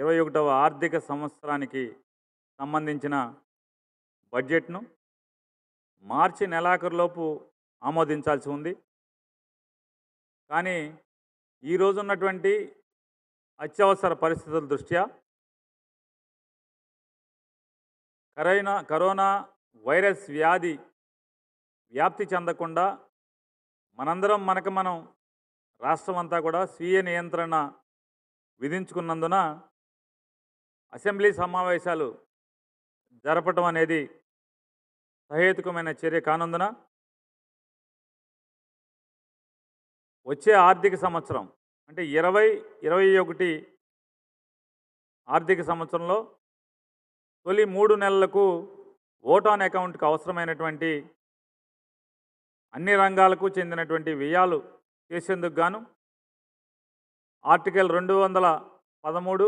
ఇరవై ఒకటవ ఆర్థిక సంవత్సరానికి సంబంధించిన బడ్జెట్ను మార్చి నెలాఖరులోపు ఆమోదించాల్సి ఉంది కానీ ఈరోజు ఉన్నటువంటి అత్యవసర పరిస్థితుల దృష్ట్యా కరోనా కరోనా వైరస్ వ్యాధి వ్యాప్తి చెందకుండా మనందరం మనకు మనం రాష్ట్రం అంతా కూడా స్వీయ నియంత్రణ విధించుకున్నందున అసెంబ్లీ సమావేశాలు జరపటం అనేది సహేతుకమైన చర్య కానందున వచ్చే ఆర్థిక సంవత్సరం అంటే ఇరవై ఇరవై ఒకటి ఆర్థిక సంవత్సరంలో తొలి మూడు నెలలకు ఓట్ ఆన్ అకౌంట్కి అవసరమైనటువంటి అన్ని రంగాలకు చెందినటువంటి వ్యయాలు చేసేందుకు గాను ఆర్టికల్ రెండు వందల పదమూడు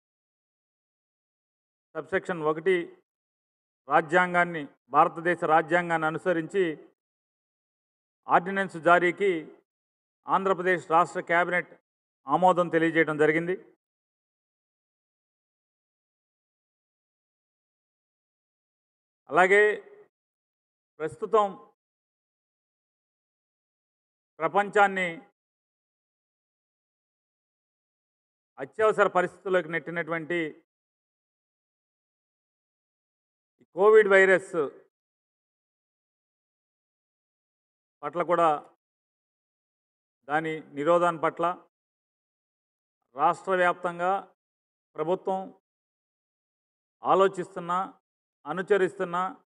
సబ్సెక్షన్ ఒకటి రాజ్యాంగాన్ని భారతదేశ రాజ్యాంగాన్ని అనుసరించి ఆర్డినెన్స్ జారీకి ఆంధ్రప్రదేశ్ రాష్ట్ర కేబినెట్ ఆమోదం తెలియజేయడం జరిగింది అలాగే ప్రస్తుతం ప్రపంచాన్ని అత్యవసర పరిస్థితుల్లోకి నెట్టినటువంటి ఈ కోవిడ్ వైరస్ పట్ల కూడా దాని నిరోధాన్ని పట్ల రాష్ట్ర వ్యాప్తంగా ప్రభుత్వం ఆలోచిస్తున్న అనుచరిస్తున్న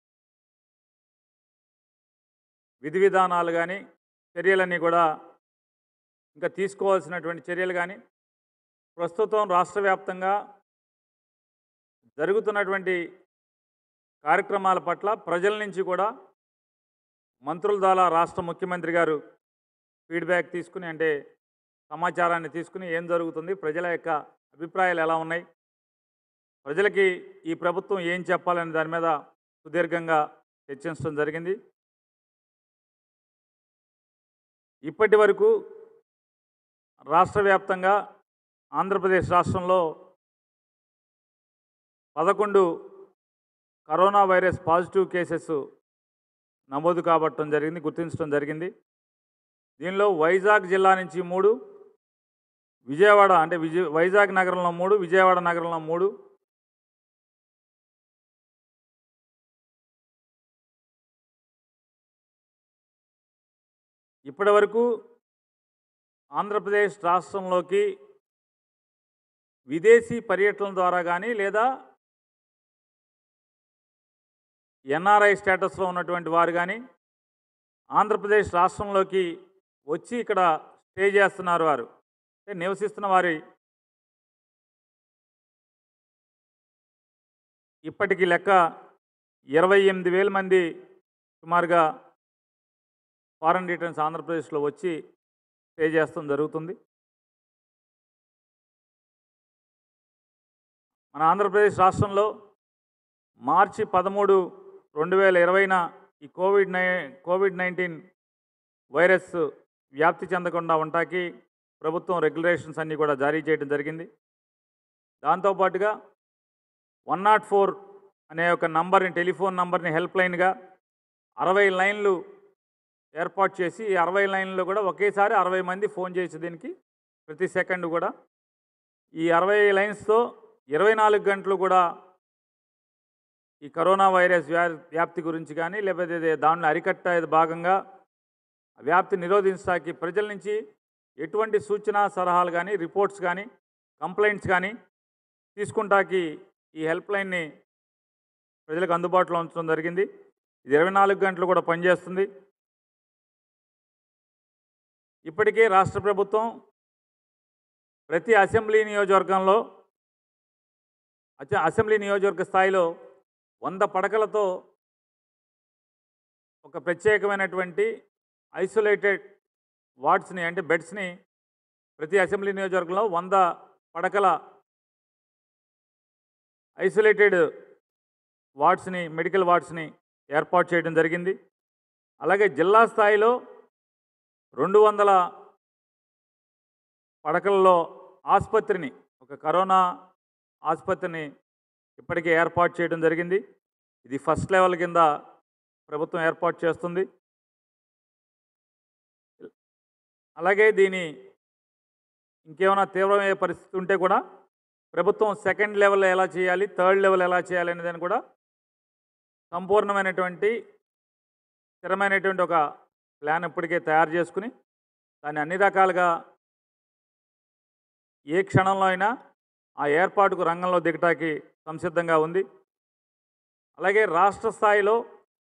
విధి విధానాలు కానీ చర్యలన్నీ కూడా ఇంకా తీసుకోవాల్సినటువంటి చర్యలు కానీ ప్రస్తుతం రాష్ట్ర వ్యాప్తంగా జరుగుతున్నటువంటి కార్యక్రమాల పట్ల ప్రజల నుంచి కూడా మంత్రుల ద్వారా రాష్ట్ర ముఖ్యమంత్రి గారు ఫీడ్బ్యాక్ తీసుకుని అంటే సమాచారాన్ని తీసుకుని ఏం జరుగుతుంది ప్రజల యొక్క అభిప్రాయాలు ఎలా ఉన్నాయి ప్రజలకి ఈ ప్రభుత్వం ఏం చెప్పాలనే దాని మీద సుదీర్ఘంగా చర్చించడం జరిగింది ఇప్పటి వరకు రాష్ట్ర వ్యాప్తంగా ఆంధ్రప్రదేశ్ రాష్ట్రంలో పదకొండు కరోనా వైరస్ పాజిటివ్ కేసెస్ నమోదు కాబట్టడం జరిగింది గుర్తించడం జరిగింది దీనిలో వైజాగ్ జిల్లా నుంచి మూడు విజయవాడ అంటే విజయ వైజాగ్ నగరంలో మూడు విజయవాడ నగరంలో మూడు ఇప్పటి వరకు ఆంధ్రప్రదేశ్ రాష్ట్రంలోకి విదేశీ పర్యటనల ద్వారా కానీ లేదా ఎన్ఆర్ఐ స్టేటస్లో ఉన్నటువంటి వారు కానీ ఆంధ్రప్రదేశ్ రాష్ట్రంలోకి వచ్చి ఇక్కడ స్టే చేస్తున్నారు వారు అంటే నివసిస్తున్న వారి ఇప్పటికీ లెక్క ఇరవై ఎనిమిది వేల మంది సుమారుగా ఫారెన్ రిటర్న్స్ ఆంధ్రప్రదేశ్లో వచ్చి స్టే చేస్తాం జరుగుతుంది మన ఆంధ్రప్రదేశ్ రాష్ట్రంలో మార్చి పదమూడు రెండు వేల ఇరవైన ఈ కోవిడ్ నై కోవిడ్ నైన్టీన్ వైరస్ వ్యాప్తి చెందకుండా ఉంటాకి ప్రభుత్వం రెగ్యులేషన్స్ అన్నీ కూడా జారీ చేయడం జరిగింది దాంతోపాటుగా వన్ నాట్ ఫోర్ అనే ఒక నంబర్ని టెలిఫోన్ నంబర్ని హెల్ప్ లైన్గా అరవై లైన్లు ఏర్పాటు చేసి ఈ అరవై లైన్లో కూడా ఒకేసారి అరవై మంది ఫోన్ చేసి దీనికి ప్రతి సెకండ్ కూడా ఈ అరవై లైన్స్తో ఇరవై నాలుగు గంటలు కూడా ఈ కరోనా వైరస్ వ్యా వ్యాప్తి గురించి కానీ లేకపోతే ఇది దానిలో అరికట్ట భాగంగా వ్యాప్తి నిరోధించడానికి ప్రజల నుంచి ఎటువంటి సూచన సలహాలు కానీ రిపోర్ట్స్ కానీ కంప్లైంట్స్ కానీ తీసుకుంటాకి ఈ హెల్ప్ లైన్ని ప్రజలకు అందుబాటులో ఉంచడం జరిగింది ఇది ఇరవై నాలుగు గంటలు కూడా పనిచేస్తుంది ఇప్పటికే రాష్ట్ర ప్రభుత్వం ప్రతి అసెంబ్లీ నియోజకవర్గంలో అచ్చ- అసెంబ్లీ నియోజకవర్గ స్థాయిలో వంద పడకలతో ఒక ప్రత్యేకమైనటువంటి ఐసోలేటెడ్ వార్డ్స్ని అంటే బెడ్స్ని ప్రతి అసెంబ్లీ నియోజకవర్గంలో వంద పడకల ఐసోలేటెడ్ వార్డ్స్ని మెడికల్ వార్డ్స్ని ఏర్పాటు చేయడం జరిగింది అలాగే జిల్లా స్థాయిలో రెండు వందల పడకల్లో ఆసుపత్రిని ఒక కరోనా ఆసుపత్రిని ఇప్పటికే ఏర్పాటు చేయడం జరిగింది ఇది ఫస్ట్ లెవెల్ కింద ప్రభుత్వం ఏర్పాటు చేస్తుంది అలాగే దీని ఇంకేమైనా తీవ్రమయ్యే పరిస్థితి ఉంటే కూడా ప్రభుత్వం సెకండ్ లెవెల్ ఎలా చేయాలి థర్డ్ లెవెల్ ఎలా చేయాలి అనేదాన్ని కూడా సంపూర్ణమైనటువంటి స్థిరమైనటువంటి ఒక ప్లాన్ ఇప్పటికే తయారు చేసుకుని దాన్ని అన్ని రకాలుగా ఏ క్షణంలో అయినా ఆ ఏర్పాటుకు రంగంలో దిగటానికి సంసిద్ధంగా ఉంది అలాగే రాష్ట్ర స్థాయిలో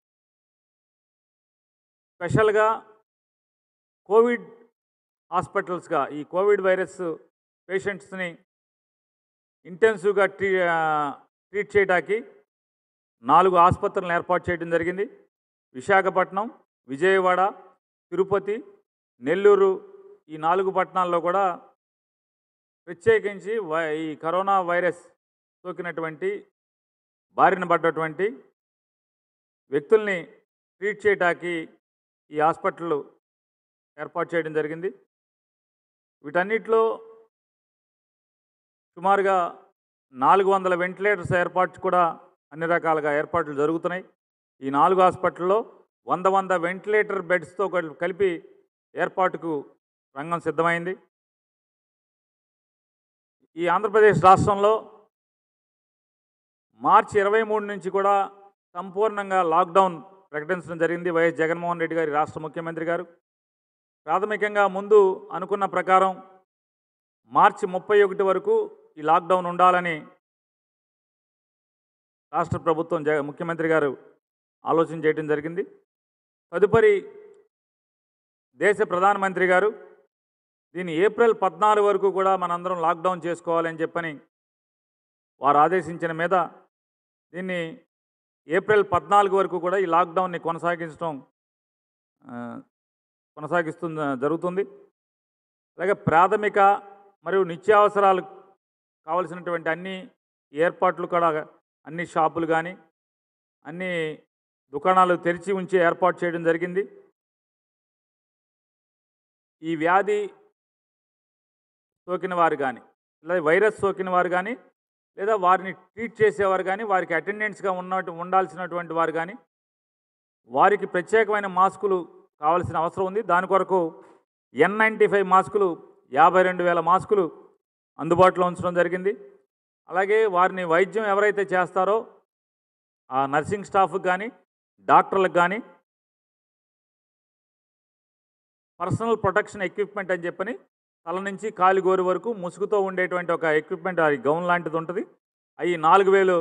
స్పెషల్గా కోవిడ్ హాస్పిటల్స్గా ఈ కోవిడ్ వైరస్ పేషెంట్స్ని ఇంటెన్సివ్గా ట్రీ ఆ, ట్రీట్ చేయడానికి నాలుగు ఆసుపత్రులను ఏర్పాటు చేయడం జరిగింది విశాఖపట్నం విజయవాడ తిరుపతి నెల్లూరు ఈ నాలుగు పట్టణాల్లో కూడా ప్రత్యేకించి వై ఈ కరోనా వైరస్ సోకినటువంటి బారిన పడ్డటువంటి వ్యక్తుల్ని ట్రీట్ చేయడానికి ఈ హాస్పిటల్ ఏర్పాటు చేయడం జరిగింది వీటన్నిటిలో సుమారుగా నాలుగు వందల వెంటిలేటర్స్ ఏర్పాటు కూడా అన్ని రకాలుగా ఏర్పాట్లు జరుగుతున్నాయి ఈ నాలుగు హాస్పిటల్లో వంద వంద వెంటిలేటర్ బెడ్స్తో కల్- కలిపి ఏర్పాటుకు రంగం సిద్ధమైంది ఈ ఆంధ్రప్రదేశ్ రాష్ట్రంలో మార్చి ఇరవై మూడు నుంచి కూడా సంపూర్ణంగా లాక్డౌన్ ప్రకటించడం జరిగింది వైఎస్ జగన్మోహన్ రెడ్డి గారి రాష్ట్ర ముఖ్యమంత్రి గారు ప్రాథమికంగా ముందు అనుకున్న ప్రకారం మార్చి ముప్పై ఒకటి వరకు ఈ లాక్డౌన్ ఉండాలని రాష్ట్ర ప్రభుత్వం జగ ముఖ్యమంత్రి గారు ఆలోచన చేయడం జరిగింది తదుపరి దేశ ప్రధానమంత్రి గారు దీన్ని ఏప్రిల్ పద్నాలుగు వరకు కూడా మనందరం లాక్డౌన్ చేసుకోవాలని చెప్పని వారు ఆదేశించిన మీద దీన్ని ఏప్రిల్ పద్నాలుగు వరకు కూడా ఈ లాక్డౌన్ని కొనసాగించడం ఆ, కొనసాగిస్తుంది జరుగుతుంది అలాగే ప్రాథమిక మరియు నిత్యావసరాలు కావలసినటువంటి అన్ని ఏర్పాట్లు కూడా అన్ని షాపులు కానీ అన్ని దుకాణాలు తెరిచి ఉంచి ఏర్పాటు చేయడం జరిగింది ఈ వ్యాధి సోకిన వారు కానీ లేదా వైరస్ సోకిన వారు కానీ లేదా వారిని ట్రీట్ చేసేవారు కానీ వారికి అటెండెంట్స్గా ఉన్నట్టు ఉండాల్సినటువంటి వారు కానీ వారికి ప్రత్యేకమైన మాస్కులు కావాల్సిన అవసరం ఉంది దాని కొరకు ఎన్ నైంటీ ఫైవ్ మాస్కులు యాభై రెండు వేల మాస్కులు అందుబాటులో ఉంచడం జరిగింది అలాగే వారిని వైద్యం ఎవరైతే చేస్తారో ఆ నర్సింగ్ స్టాఫ్కి కానీ డాక్టర్లకు కానీ పర్సనల్ ప్రొటెక్షన్ ఎక్విప్మెంట్ అని చెప్పని తల నుంచి కాలి గోరు వరకు ముసుగుతో ఉండేటువంటి ఒక ఎక్విప్మెంట్ అది గౌన్ లాంటిది ఉంటుంది అవి నాలుగు వేలు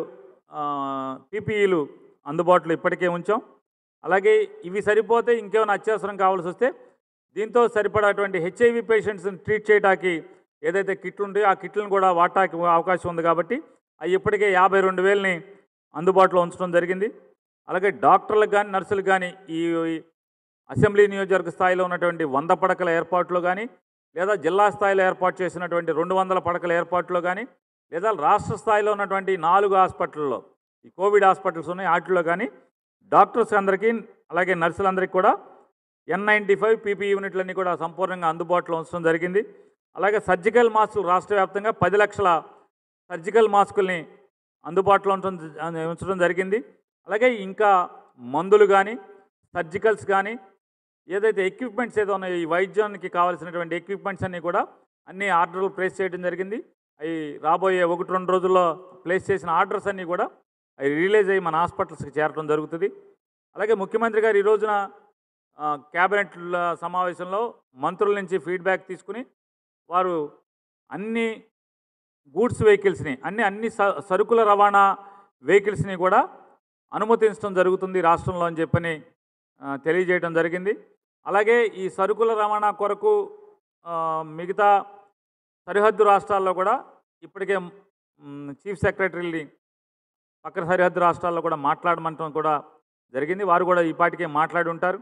పీపీఈలు అందుబాటులో ఇప్పటికే ఉంచాం అలాగే ఇవి సరిపోతే ఇంకేమైనా అత్యవసరం కావాల్సి వస్తే దీంతో సరిపడాటువంటి హెచ్ఐవి పేషెంట్స్ని ట్రీట్ చేయడానికి ఏదైతే కిట్లు ఉంటాయో ఆ కిట్లను కూడా వాడటానికి అవకాశం ఉంది కాబట్టి అవి ఇప్పటికే యాభై రెండు వేలని అందుబాటులో ఉంచడం జరిగింది అలాగే డాక్టర్లకు కానీ నర్సులకు కానీ ఈ ఈ అసెంబ్లీ నియోజకవర్గ స్థాయిలో ఉన్నటువంటి వంద పడకల ఏర్పాట్లో కానీ లేదా జిల్లా స్థాయిలో ఏర్పాటు చేసినటువంటి రెండు వందల పడకల ఏర్పాట్లో కానీ లేదా రాష్ట్ర స్థాయిలో ఉన్నటువంటి నాలుగు హాస్పిటల్లో ఈ కోవిడ్ హాస్పిటల్స్ ఉన్నాయి వాటిలో కానీ డాక్టర్స్ అందరికీ అలాగే నర్సులందరికీ కూడా ఎన్ నైంటీ ఫైవ్ పీపీ యూనిట్లన్నీ కూడా సంపూర్ణంగా అందుబాటులో ఉంచడం జరిగింది అలాగే సర్జికల్ మాస్కులు రాష్ట్ర వ్యాప్తంగా పది లక్షల సర్జికల్ మాస్కుల్ని అందుబాటులో ఉంచడం ఉంచడం జరిగింది అలాగే ఇంకా మందులు కానీ సర్జికల్స్ కానీ ఏదైతే ఎక్విప్మెంట్స్ ఏదో ఉన్నాయో ఈ వైద్యానికి కావాల్సినటువంటి ఎక్విప్మెంట్స్ అన్నీ కూడా అన్ని ఆర్డర్లు ప్లేస్ చేయడం జరిగింది అవి రాబోయే ఒకటి రెండు రోజుల్లో ప్లేస్ చేసిన ఆర్డర్స్ అన్నీ కూడా అవి రిలీజ్ అయ్యి మన హాస్పిటల్స్కి చేరడం జరుగుతుంది అలాగే ముఖ్యమంత్రి గారు ఈ రోజున ఆ, క్యాబినెట్ సమావేశంలో మంత్రుల నుంచి ఫీడ్బ్యాక్ తీసుకుని వారు అన్ని గూడ్స్ వెహికల్స్ని అన్ని అన్ని స- సరుకుల రవాణా వెహికల్స్ని కూడా అనుమతించడం జరుగుతుంది రాష్ట్రంలో అని చెప్పని ఆ, తెలియజేయడం జరిగింది అలాగే ఈ సరుకుల రవాణా కొరకు ఆ, మిగతా సరిహద్దు రాష్ట్రాల్లో కూడా ఇప్పటికే మ్, చీఫ్ సెక్రటరీని పక్కన సరిహద్దు రాష్ట్రాల్లో కూడా మాట్లాడమంటం కూడా జరిగింది వారు కూడా ఈ పాటికే మాట్లాడి ఉంటారు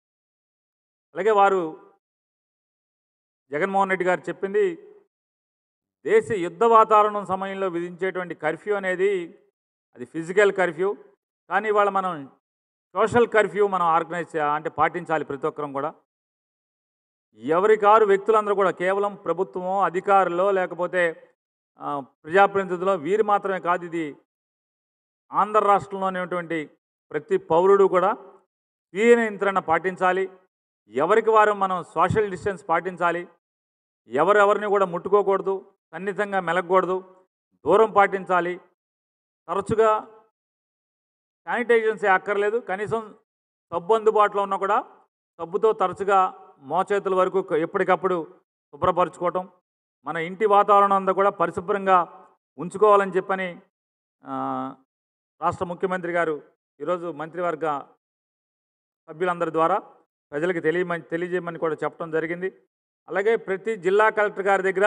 అలాగే వారు జగన్మోహన్ రెడ్డి గారు చెప్పింది దేశ యుద్ధ వాతావరణం సమయంలో విధించేటువంటి కర్ఫ్యూ అనేది అది ఫిజికల్ కర్ఫ్యూ కానీ ఇవాళ మనం సోషల్ కర్ఫ్యూ మనం ఆర్గనైజ్ చే అంటే పాటించాలి ప్రతి ఒక్కరం కూడా ఎవరి కారు వ్యక్తులందరూ కూడా కేవలం ప్రభుత్వమో అధికారులో లేకపోతే ఆ, ప్రజాప్రతినిధులు వీరు మాత్రమే కాదు ఇది ఆంధ్ర రాష్ట్రంలో ఉన్నటువంటి ప్రతి పౌరుడు కూడా స్వీయ నియంత్రణ పాటించాలి ఎవరికి వారు మనం సోషల్ డిస్టెన్స్ పాటించాలి ఎవరెవరిని కూడా ముట్టుకోకూడదు సన్నిహితంగా మెలగకూడదు దూరం పాటించాలి తరచుగా శానిటైజర్స్ అక్కర్లేదు కనీసం సబ్బు అందుబాటులో ఉన్నా కూడా సబ్బుతో తరచుగా మోచేతుల వరకు క- ఎప్పటికప్పుడు శుభ్రపరచుకోవటం మన ఇంటి వాతావరణం అంతా కూడా పరిశుభ్రంగా ఉంచుకోవాలని చెప్పని ఆ, రాష్ట్ర ముఖ్యమంత్రి గారు ఈరోజు మంత్రివర్గ సభ్యులందరి ద్వారా ప్రజలకు తెలియమని తెలియజేయమని కూడా చెప్పడం జరిగింది అలాగే ప్రతి జిల్లా కలెక్టర్ గారి దగ్గర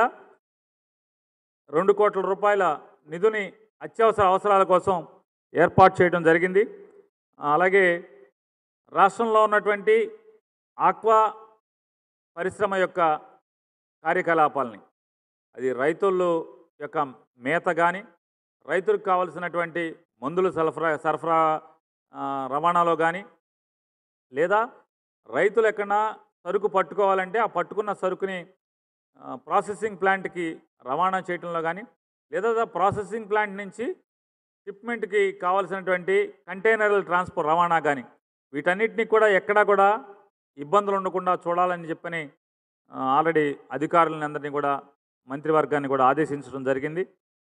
రెండు కోట్ల రూపాయల నిధుని అత్యవసర అవసరాల కోసం ఏర్పాటు చేయడం జరిగింది ఆ, అలాగే రాష్ట్రంలో ఉన్నటువంటి ఆక్వా పరిశ్రమ యొక్క కార్యకలాపాలని అది రైతులు యొక్క మేత కానీ రైతులకు కావలసినటువంటి మందులు సరఫరా సరఫరా ఆ, రవాణాలో కానీ లేదా రైతులు ఎక్కడన్నా సరుకు పట్టుకోవాలంటే ఆ పట్టుకున్న సరుకుని ఆ, ప్రాసెసింగ్ ప్లాంట్కి రవాణా చేయడంలో కానీ లేదా దా ప్రాసెసింగ్ ప్లాంట్ నుంచి షిప్మెంట్కి కావాల్సినటువంటి కంటైనర్ల ట్రాన్స్పోర్ట్ రవాణా కానీ వీటన్నిటిని కూడా ఎక్కడా కూడా ఇబ్బందులు ఉండకుండా చూడాలని చెప్పని ఆ, ఆల్రెడీ అధికారులని అందరినీ కూడా మంత్రివర్గాన్ని కూడా ఆదేశించడం జరిగింది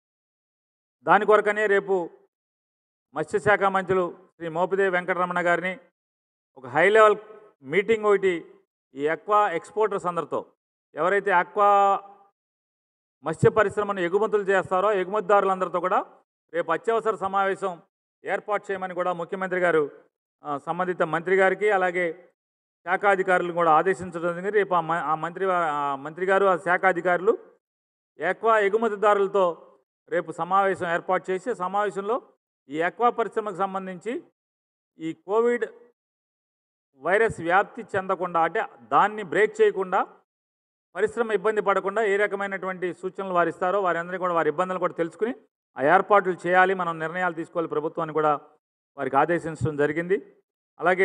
దాని కొరకనే రేపు మత్స్యశాఖ మంత్రులు శ్రీ మోపిదేవి వెంకటరమణ గారిని ఒక హై లెవెల్ మీటింగ్ ఒకటి ఈ అక్వా ఎక్స్పోర్టర్స్ అందరితో ఎవరైతే అక్వా మత్స్య పరిశ్రమను ఎగుమతులు చేస్తారో ఎగుమతిదారులందరితో కూడా రేపు అత్యవసర సమావేశం ఏర్పాటు చేయమని కూడా ముఖ్యమంత్రి గారు ఆ, సంబంధిత మంత్రి గారికి అలాగే శాఖాధికారులను కూడా ఆదేశించడం జరిగింది రేపు ఆ మ- ఆ మంత్రి వా- ఆ మంత్రి గారు ఆ శాఖాధికారులు ఎక్వా ఎగుమతిదారులతో రేపు సమావేశం ఏర్పాటు చేసి సమావేశంలో ఈ ఎక్వా పరిశ్రమకు సంబంధించి ఈ కోవిడ్ వైరస్ వ్యాప్తి చెందకుండా అంటే దాన్ని బ్రేక్ చేయకుండా పరిశ్రమ ఇబ్బంది పడకుండా ఏ రకమైనటువంటి సూచనలు వారు ఇస్తారో వారందరినీ కూడా వారి ఇబ్బందులు కూడా తెలుసుకుని ఆ ఏర్పాట్లు చేయాలి మనం నిర్ణయాలు తీసుకోవాలి ప్రభుత్వాన్ని కూడా వారికి ఆదేశించడం జరిగింది అలాగే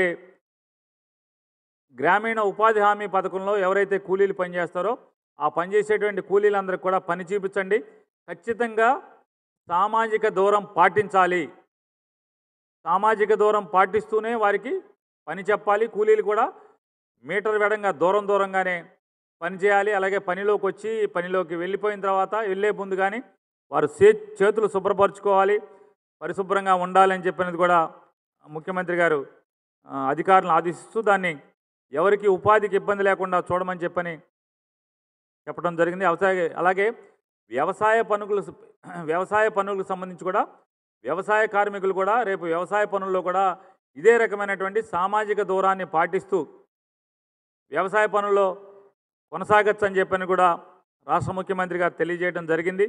గ్రామీణ ఉపాధి హామీ పథకంలో ఎవరైతే కూలీలు పనిచేస్తారో ఆ పనిచేసేటువంటి కూలీలందరికీ కూడా పని చూపించండి ఖచ్చితంగా సామాజిక దూరం పాటించాలి సామాజిక దూరం పాటిస్తూనే వారికి పని చెప్పాలి కూలీలు కూడా మీటర్ వెడంగా దూరం దూరంగానే పని చేయాలి అలాగే పనిలోకి వచ్చి పనిలోకి వెళ్ళిపోయిన తర్వాత వెళ్ళే ముందు కానీ వారు చే చేతులు శుభ్రపరచుకోవాలి పరిశుభ్రంగా ఉండాలని చెప్పినది కూడా ముఖ్యమంత్రి గారు ఆ, అధికారులను ఆదేశిస్తూ దాన్ని ఎవరికి ఉపాధికి ఇబ్బంది లేకుండా చూడమని చెప్పని చెప్పడం జరిగింది వ్యవసాయ అలాగే వ్యవసాయ పనులు వ్యవసాయ పనులకు సంబంధించి కూడా వ్యవసాయ కార్మికులు కూడా రేపు వ్యవసాయ పనుల్లో కూడా ఇదే రకమైనటువంటి సామాజిక దూరాన్ని పాటిస్తూ వ్యవసాయ పనుల్లో కొనసాగచ్చు అని చెప్పని కూడా రాష్ట్ర ముఖ్యమంత్రి గారు తెలియజేయడం జరిగింది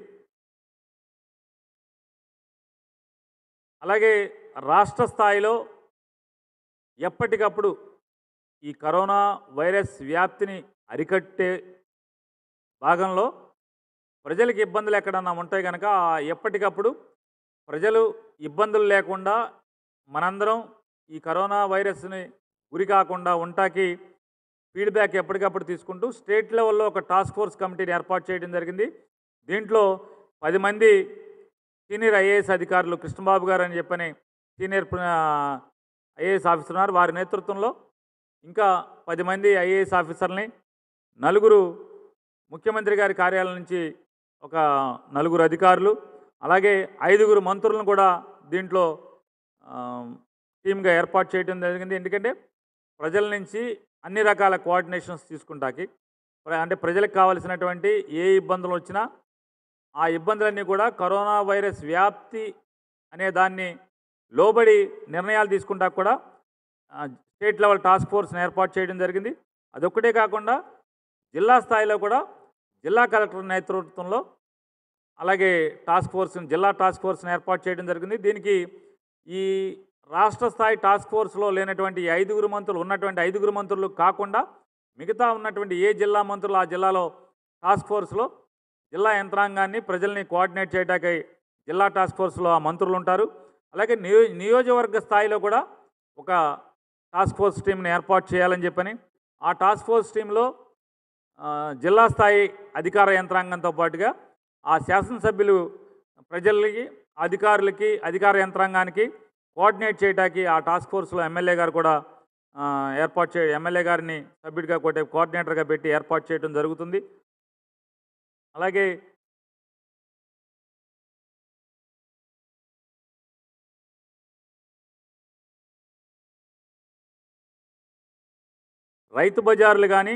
అలాగే రాష్ట్ర స్థాయిలో ఎప్పటికప్పుడు ఈ కరోనా వైరస్ వ్యాప్తిని అరికట్టే భాగంలో ప్రజలకు ఇబ్బందులు ఎక్కడన్నా ఉంటాయి కనుక ఆ ఎప్పటికప్పుడు ప్రజలు ఇబ్బందులు లేకుండా మనందరం ఈ కరోనా వైరస్ని గురి కాకుండా ఉంటాకి ఫీడ్బ్యాక్ ఎప్పటికప్పుడు తీసుకుంటూ స్టేట్ లెవెల్లో ఒక టాస్క్ ఫోర్స్ కమిటీని ఏర్పాటు చేయడం జరిగింది దీంట్లో పది మంది సీనియర్ ఐఏఎస్ అధికారులు కృష్ణబాబు గారు అని చెప్పని సీనియర్ ఐఏఎస్ ఆఫీసర్ ఉన్నారు వారి నేతృత్వంలో ఇంకా పది మంది ఐఏఎస్ ఆఫీసర్ని నలుగురు ముఖ్యమంత్రి గారి కార్యాలయం నుంచి ఒక నలుగురు అధికారులు అలాగే ఐదుగురు మంత్రులను కూడా దీంట్లో ఆ, టీమ్గా ఏర్పాటు చేయడం జరిగింది ఎందుకంటే ప్రజల నుంచి అన్ని రకాల కోఆర్డినేషన్స్ తీసుకుంటాకి ప్ర- అంటే ప్రజలకు కావలసినటువంటి ఏ ఇబ్బందులు వచ్చినా ఆ ఇబ్బందులన్నీ కూడా కరోనా వైరస్ వ్యాప్తి అనే దాన్ని లోబడి నిర్ణయాలు తీసుకుంటా కూడా ఆ, స్టేట్ లెవెల్ టాస్క్ ఫోర్స్ని ఏర్పాటు చేయడం జరిగింది అదొక్కటే కాకుండా జిల్లా స్థాయిలో కూడా జిల్లా కలెక్టర్ నేతృత్వంలో అలాగే టాస్క్ ఫోర్స్ని జిల్లా టాస్క్ ఫోర్స్ని ఏర్పాటు చేయడం జరిగింది దీనికి ఈ రాష్ట్ర స్థాయి టాస్క్ ఫోర్స్లో లేనటువంటి ఈ ఐదుగురు మంత్రులు ఉన్నటువంటి ఐదుగురు మంత్రులు కాకుండా మిగతా ఉన్నటువంటి ఏ జిల్లా మంత్రులు ఆ జిల్లాలో టాస్క్ ఫోర్స్లో జిల్లా యంత్రాంగాన్ని ప్రజల్ని కోఆర్డినేట్ చేయడానికి జిల్లా టాస్క్ ఫోర్స్లో ఆ మంత్రులు ఉంటారు అలాగే నియో నియోజకవర్గ స్థాయిలో కూడా ఒక టాస్క్ ఫోర్స్ టీంని ఏర్పాటు చేయాలని చెప్పని ఆ టాస్క్ ఫోర్స్ టీంలో ఆ, జిల్లా స్థాయి అధికార యంత్రాంగంతో పాటుగా ఆ శాసనసభ్యులు ప్రజలకి అధికారులకి అధికార యంత్రాంగానికి కోఆర్డినేట్ చేయడానికి ఆ టాస్క్ ఫోర్స్లో ఎమ్మెల్యే గారు కూడా ఆ, ఏర్పాటు చే ఎమ్మెల్యే గారిని సభ్యుడిగా కొట్టే కోఆర్డినేటర్గా పెట్టి ఏర్పాటు చేయడం జరుగుతుంది అలాగే రైతు బజార్లు కానీ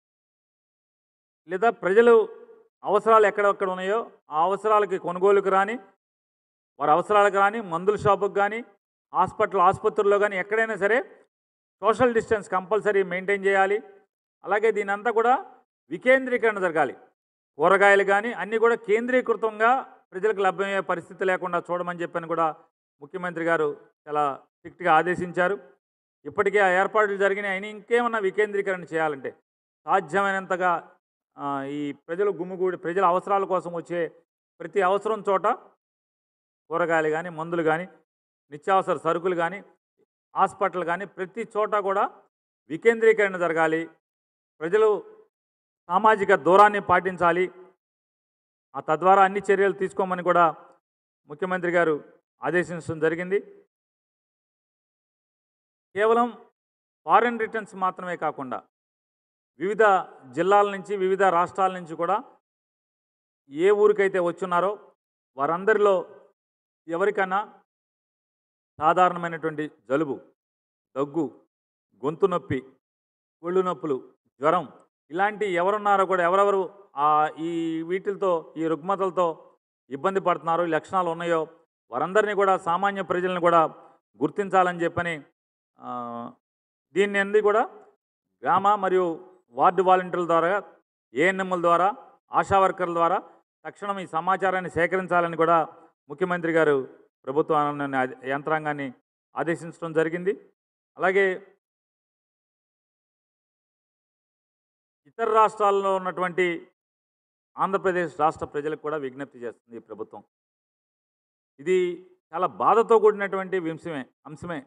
లేదా ప్రజలు అవసరాలు ఎక్కడెక్కడ ఉన్నాయో ఆ అవసరాలకి కొనుగోలుకు రాని వారి అవసరాలకు కానీ మందుల షాపుకి కానీ హాస్పిటల్ ఆసుపత్రుల్లో కానీ ఎక్కడైనా సరే సోషల్ డిస్టెన్స్ కంపల్సరీ మెయింటైన్ చేయాలి అలాగే దీని అంతా కూడా వికేంద్రీకరణ జరగాలి కూరగాయలు కానీ అన్నీ కూడా కేంద్రీకృతంగా ప్రజలకు లభ్యమయ్యే పరిస్థితి లేకుండా చూడమని చెప్పని కూడా ముఖ్యమంత్రి గారు చాలా స్ట్రిక్ట్గా ఆదేశించారు ఇప్పటికే ఆ ఏర్పాట్లు జరిగినాయి అయినా ఇంకేమన్నా వికేంద్రీకరణ చేయాలంటే సాధ్యమైనంతగా ఆ, ఈ ప్రజలు గుమ్మిగూడి ప్రజల అవసరాల కోసం వచ్చే ప్రతి అవసరం చోట కూరగాయలు కానీ మందులు కానీ నిత్యావసర సరుకులు కానీ హాస్పిటల్ కానీ ప్రతి చోట కూడా వికేంద్రీకరణ జరగాలి ప్రజలు సామాజిక దూరాన్ని పాటించాలి ఆ తద్వారా అన్ని చర్యలు తీసుకోమని కూడా ముఖ్యమంత్రి గారు ఆదేశించడం జరిగింది కేవలం ఫారెన్ రిటర్న్స్ మాత్రమే కాకుండా వివిధ జిల్లాల నుంచి వివిధ రాష్ట్రాల నుంచి కూడా ఏ ఊరికైతే వచ్చున్నారో వారందరిలో ఎవరికన్నా సాధారణమైనటువంటి జలుబు దగ్గు గొంతు నొప్పి ఒళ్ళు నొప్పులు జ్వరం ఇలాంటి ఎవరున్నారో కూడా ఎవరెవరు ఆ ఈ వీటితో ఈ రుగ్మతలతో ఇబ్బంది పడుతున్నారో ఈ లక్షణాలు ఉన్నాయో వారందరినీ కూడా సామాన్య ప్రజలను కూడా గుర్తించాలని చెప్పని ఆ, దీన్ని అన్ని కూడా గ్రామ మరియు వార్డు వాలంటీర్ల ద్వారా ఏఎన్ఎంల ద్వారా ఆశా వర్కర్ల ద్వారా తక్షణం ఈ సమాచారాన్ని సేకరించాలని కూడా ముఖ్యమంత్రి గారు ప్రభుత్వాన్ని ఆదే- యంత్రాంగాన్ని ఆదేశించడం జరిగింది అలాగే ఇతర రాష్ట్రాల్లో ఉన్నటువంటి ఆంధ్రప్రదేశ్ రాష్ట్ర ప్రజలకు కూడా విజ్ఞప్తి చేస్తుంది ఈ ప్రభుత్వం ఇది చాలా బాధతో కూడినటువంటి వింశమే అంశమే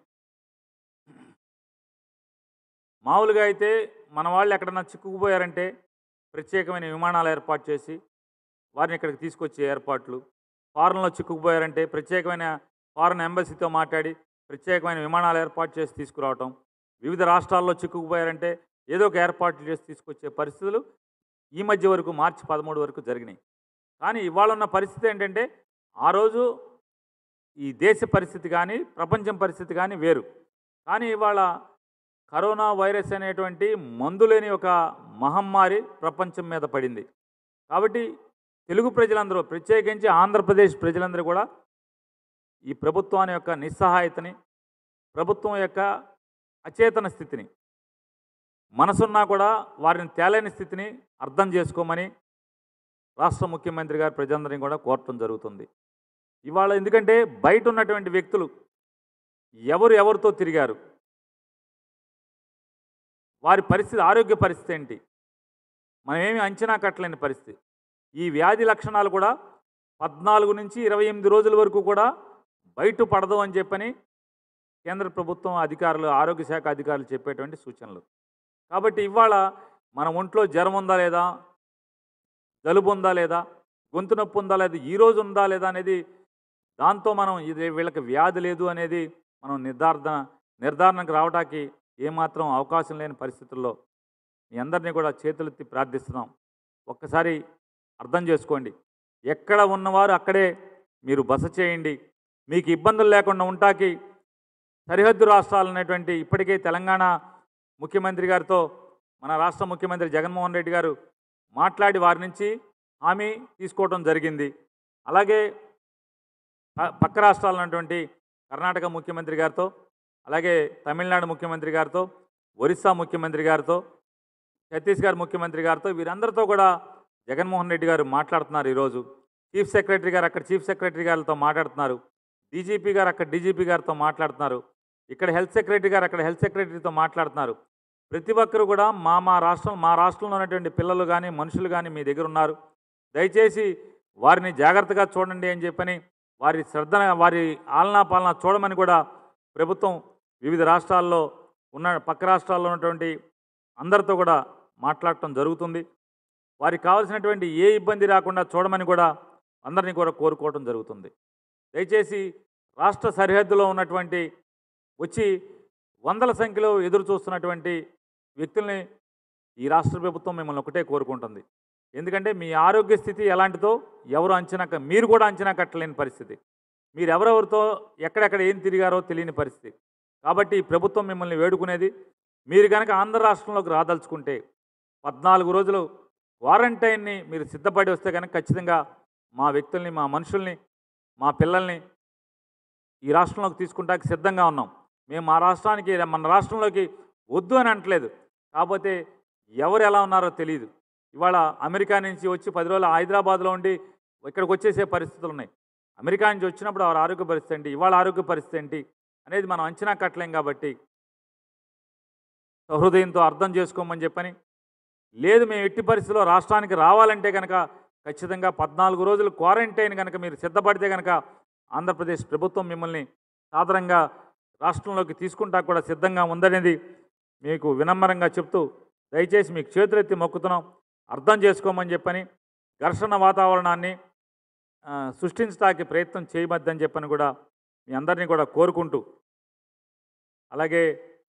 మామూలుగా అయితే మన వాళ్ళు ఎక్కడన్నా చిక్కుకుపోయారంటే ప్రత్యేకమైన విమానాలు ఏర్పాటు చేసి వారిని ఇక్కడికి తీసుకొచ్చే ఏర్పాట్లు ఫారెన్లో చిక్కుకుపోయారంటే ప్రత్యేకమైన ఫారెన్ ఎంబసీతో మాట్లాడి ప్రత్యేకమైన విమానాలు ఏర్పాటు చేసి తీసుకురావటం వివిధ రాష్ట్రాల్లో చిక్కుకుపోయారంటే ఏదో ఒక ఏర్పాట్లు చేసి తీసుకొచ్చే పరిస్థితులు ఈ మధ్య వరకు మార్చి పదమూడు వరకు జరిగినాయి కానీ ఇవాళ ఉన్న పరిస్థితి ఏంటంటే ఆ రోజు ఈ దేశ పరిస్థితి కానీ ప్రపంచం పరిస్థితి కానీ వేరు కానీ ఇవాళ కరోనా వైరస్ అనేటువంటి మందులేని ఒక మహమ్మారి ప్రపంచం మీద పడింది కాబట్టి తెలుగు ప్రజలందరూ ప్రత్యేకించి ఆంధ్రప్రదేశ్ ప్రజలందరూ కూడా ఈ ప్రభుత్వాన్ని యొక్క నిస్సహాయతని ప్రభుత్వం యొక్క అచేతన స్థితిని మనసున్నా కూడా వారిని తేలేని స్థితిని అర్థం చేసుకోమని రాష్ట్ర ముఖ్యమంత్రి గారు ప్రజలందరినీ కూడా కోరటం జరుగుతుంది ఇవాళ ఎందుకంటే బయట ఉన్నటువంటి వ్యక్తులు ఎవరు ఎవరితో తిరిగారు వారి పరిస్థితి ఆరోగ్య పరిస్థితి ఏంటి మనం ఏమి అంచనా కట్టలేని పరిస్థితి ఈ వ్యాధి లక్షణాలు కూడా పద్నాలుగు నుంచి ఇరవై ఎనిమిది రోజుల వరకు కూడా బయట పడదు అని చెప్పని కేంద్ర ప్రభుత్వం అధికారులు ఆరోగ్య శాఖ అధికారులు చెప్పేటువంటి సూచనలు కాబట్టి ఇవాళ మన ఒంట్లో జ్వరం ఉందా లేదా జలుబు ఉందా లేదా గొంతు నొప్పి ఉందా లేదా ఈ రోజు ఉందా లేదా అనేది దాంతో మనం ఇది వీళ్ళకి వ్యాధి లేదు అనేది మనం నిర్ధారణ నిర్ధారణకు రావడానికి ఏమాత్రం అవకాశం లేని పరిస్థితుల్లో మీ అందరినీ కూడా చేతులెత్తి ప్రార్థిస్తున్నాం ఒక్కసారి అర్థం చేసుకోండి ఎక్కడ ఉన్నవారు అక్కడే మీరు బస చేయండి మీకు ఇబ్బందులు లేకుండా ఉంటాకి సరిహద్దు రాష్ట్రాలు అనేటువంటి ఇప్పటికే తెలంగాణ ముఖ్యమంత్రి గారితో మన రాష్ట్ర ముఖ్యమంత్రి జగన్మోహన్ రెడ్డి గారు మాట్లాడి వారి నుంచి హామీ తీసుకోవడం జరిగింది అలాగే ప- పక్క రాష్ట్రాలు ఉన్నటువంటి కర్ణాటక ముఖ్యమంత్రి గారితో అలాగే తమిళనాడు ముఖ్యమంత్రి గారితో ఒరిస్సా ముఖ్యమంత్రి గారితో ఛత్తీస్గఢ్ ముఖ్యమంత్రి గారితో వీరందరితో కూడా జగన్మోహన్ రెడ్డి గారు మాట్లాడుతున్నారు ఈరోజు చీఫ్ సెక్రటరీ గారు అక్కడ చీఫ్ సెక్రటరీ గారితో మాట్లాడుతున్నారు డీజీపీ గారు అక్కడ డీజీపీ గారితో మాట్లాడుతున్నారు ఇక్కడ హెల్త్ సెక్రటరీ గారు అక్కడ హెల్త్ సెక్రటరీతో మాట్లాడుతున్నారు ప్రతి ఒక్కరు కూడా మా మా రాష్ట్రం మా రాష్ట్రంలో ఉన్నటువంటి పిల్లలు కానీ మనుషులు కానీ మీ దగ్గర ఉన్నారు దయచేసి వారిని జాగ్రత్తగా చూడండి అని చెప్పని వారి శ్రద్ధ వారి ఆలనా పాలన చూడమని కూడా ప్రభుత్వం వివిధ రాష్ట్రాల్లో ఉన్న పక్క రాష్ట్రాల్లో ఉన్నటువంటి అందరితో కూడా మాట్లాడటం జరుగుతుంది వారికి కావాల్సినటువంటి ఏ ఇబ్బంది రాకుండా చూడమని కూడా అందరినీ కూడా కోరుకోవడం జరుగుతుంది దయచేసి రాష్ట్ర సరిహద్దులో ఉన్నటువంటి వచ్చి వందల సంఖ్యలో ఎదురు చూస్తున్నటువంటి వ్యక్తుల్ని ఈ రాష్ట్ర ప్రభుత్వం మిమ్మల్ని ఒకటే కోరుకుంటుంది ఎందుకంటే మీ ఆరోగ్య స్థితి ఎలాంటిదో ఎవరు అంచనా క- మీరు కూడా అంచనా కట్టలేని పరిస్థితి మీరు ఎవరెవరితో ఎక్కడెక్కడ ఏం తిరిగారో తెలియని పరిస్థితి కాబట్టి ఈ ప్రభుత్వం మిమ్మల్ని వేడుకునేది మీరు కనుక ఆంధ్ర రాష్ట్రంలోకి రాదలుచుకుంటే పద్నాలుగు రోజులు క్వారంటైన్ని మీరు సిద్ధపడి వస్తే కనుక ఖచ్చితంగా మా వ్యక్తుల్ని మా మనుషుల్ని మా పిల్లల్ని ఈ రాష్ట్రంలోకి తీసుకుంటానికి సిద్ధంగా ఉన్నాం మేము మా రాష్ట్రానికి మన రాష్ట్రంలోకి వద్దు అని అనట్లేదు కాకపోతే ఎవరు ఎలా ఉన్నారో తెలియదు ఇవాళ అమెరికా నుంచి వచ్చి పది రోజులు హైదరాబాద్లో ఉండి ఇక్కడికి వచ్చేసే పరిస్థితులు ఉన్నాయి అమెరికా నుంచి వచ్చినప్పుడు వారి ఆరోగ్య పరిస్థితి ఏంటి ఇవాళ ఆరోగ్య పరిస్థితి ఏంటి అనేది మనం అంచనా కట్టలేం కాబట్టి సహృదయంతో అర్థం చేసుకోమని చెప్పని లేదు మేము ఎట్టి పరిస్థితిలో రాష్ట్రానికి రావాలంటే కనుక ఖచ్చితంగా పద్నాలుగు రోజులు క్వారంటైన్ కనుక మీరు సిద్ధపడితే కనుక ఆంధ్రప్రదేశ్ ప్రభుత్వం మిమ్మల్ని సాధారణంగా రాష్ట్రంలోకి తీసుకుంటా కూడా సిద్ధంగా ఉందనేది మీకు వినమ్రంగా చెప్తూ దయచేసి మీకు చేతులెత్తి మొక్కుతున్నాం అర్థం చేసుకోమని చెప్పని ఘర్షణ వాతావరణాన్ని ఆ, సృష్టించడానికి ప్రయత్నం చేయవద్దని చెప్పని కూడా మీ అందరినీ కూడా కోరుకుంటూ అలాగే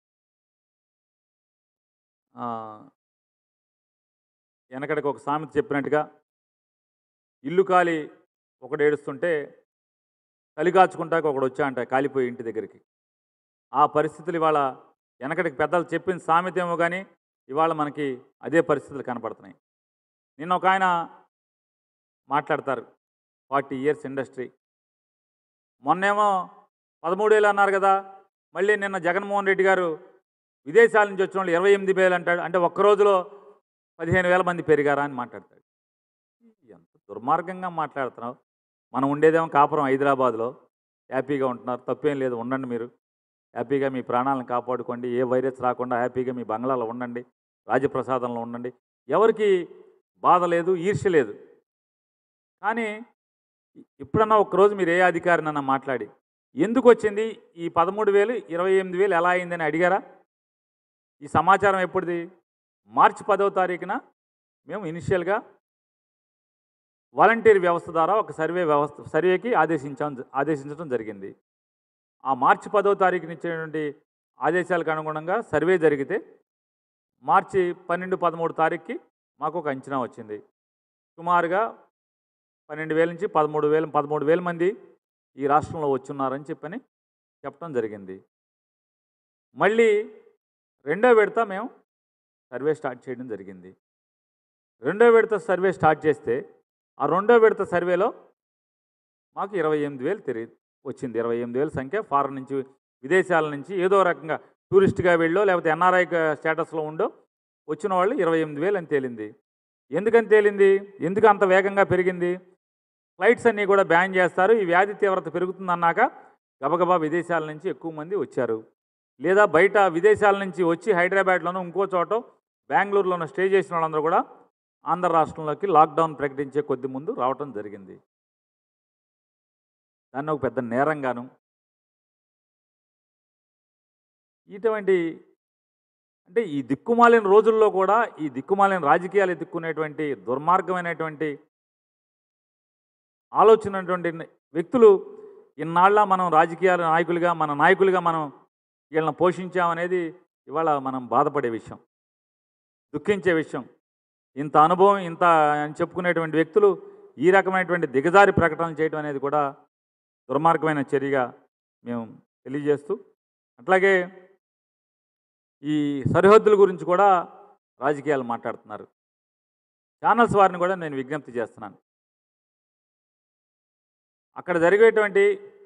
ఆ, వెనకడికి ఒక సామెత చెప్పినట్టుగా ఇల్లు కాలి ఒకడు ఏడుస్తుంటే చలి కాచుకుంటాక ఒకడు వచ్చా అంట కాలిపోయి ఇంటి దగ్గరికి ఆ పరిస్థితులు ఇవాళ వెనకటికి పెద్దలు చెప్పిన సామెత ఏమో కానీ ఇవాళ మనకి అదే పరిస్థితులు కనపడుతున్నాయి నిన్న ఒక ఆయన మాట్లాడతారు ఫార్టీ ఇయర్స్ ఇండస్ట్రీ మొన్నేమో పదమూడేళ్ళు అన్నారు కదా మళ్ళీ నిన్న జగన్మోహన్ రెడ్డి గారు విదేశాల నుంచి వచ్చిన వాళ్ళు ఇరవై ఎనిమిది వేలు అంటాడు అంటే ఒక్క రోజులో పదిహేను వేల మంది పెరిగారా అని మాట్లాడతాడు ఎంత దుర్మార్గంగా మాట్లాడుతున్నావు మనం ఉండేదేమో కాపురం హైదరాబాద్లో హ్యాపీగా ఉంటున్నారు తప్పేం లేదు ఉండండి మీరు హ్యాపీగా మీ ప్రాణాలను కాపాడుకోండి ఏ వైరస్ రాకుండా హ్యాపీగా మీ బంగ్లాలో ఉండండి రాజప్రసాదంలో ఉండండి ఎవరికి బాధ లేదు ఈర్ష్య లేదు కానీ ఇప్పుడన్నా ఒక్కరోజు మీరు ఏ అధికారినన్నా మాట్లాడి ఎందుకు వచ్చింది ఈ పదమూడు వేలు ఇరవై ఎనిమిది వేలు ఎలా అయిందని అడిగారా ఈ సమాచారం ఎప్పుడుది మార్చి పదవ తారీఖున మేము ఇనిషియల్గా వాలంటీర్ వ్యవస్థ ద్వారా ఒక సర్వే వ్యవస్థ సర్వేకి ఆదేశించాం ఆదేశించడం జరిగింది ఆ మార్చి పదవ తారీఖున ఇచ్చినటువంటి ఆదేశాలకు అనుగుణంగా సర్వే జరిగితే మార్చి పన్నెండు పదమూడు తారీఖుకి మాకు ఒక అంచనా వచ్చింది సుమారుగా పన్నెండు వేల నుంచి పదమూడు వేల పదమూడు వేల మంది ఈ రాష్ట్రంలో వచ్చున్నారని చెప్పని చెప్పడం జరిగింది మళ్ళీ రెండో విడత మేము సర్వే స్టార్ట్ చేయడం జరిగింది రెండో విడత సర్వే స్టార్ట్ చేస్తే ఆ రెండో విడత సర్వేలో మాకు ఇరవై ఎనిమిది వేలు తిరిగి వచ్చింది ఇరవై ఎనిమిది వేల సంఖ్య ఫారెన్ నుంచి విదేశాల నుంచి ఏదో రకంగా టూరిస్ట్గా వెళ్ళో లేకపోతే ఎన్ఆర్ఐ స్టేటస్లో ఉండో వచ్చిన వాళ్ళు ఇరవై ఎనిమిది వేలు అని తేలింది ఎందుకని తేలింది ఎందుకు అంత వేగంగా పెరిగింది ఫ్లైట్స్ అన్నీ కూడా బ్యాన్ చేస్తారు ఈ వ్యాధి తీవ్రత పెరుగుతుందన్నాక గబగబా విదేశాల నుంచి ఎక్కువ మంది వచ్చారు లేదా బయట విదేశాల నుంచి వచ్చి హైదరాబాద్లోనూ ఇంకో చోట బెంగళూరులోనూ స్టే చేసిన వాళ్ళందరూ కూడా ఆంధ్ర రాష్ట్రంలోకి లాక్డౌన్ ప్రకటించే కొద్ది ముందు రావటం జరిగింది దాన్ని ఒక పెద్ద నేరంగాను ఇటువంటి అంటే ఈ దిక్కుమాలిన రోజుల్లో కూడా ఈ దిక్కుమాలిన రాజకీయాలు ఎదుక్కునేటువంటి దుర్మార్గమైనటువంటి ఆలోచన ఉన్నటువంటి వ్యక్తులు ఇన్నాళ్ళ మనం రాజకీయాల నాయకులుగా మన నాయకులుగా మనం వీళ్ళని పోషించామనేది ఇవాళ మనం బాధపడే విషయం దుఃఖించే విషయం ఇంత అనుభవం ఇంత అని చెప్పుకునేటువంటి వ్యక్తులు ఈ రకమైనటువంటి దిగజారి ప్రకటనలు చేయడం అనేది కూడా దుర్మార్గమైన చర్యగా మేము తెలియజేస్తూ అట్లాగే ఈ సరిహద్దుల గురించి కూడా రాజకీయాలు మాట్లాడుతున్నారు ఛానల్స్ వారిని కూడా నేను విజ్ఞప్తి చేస్తున్నాను అక్కడ జరిగేటువంటి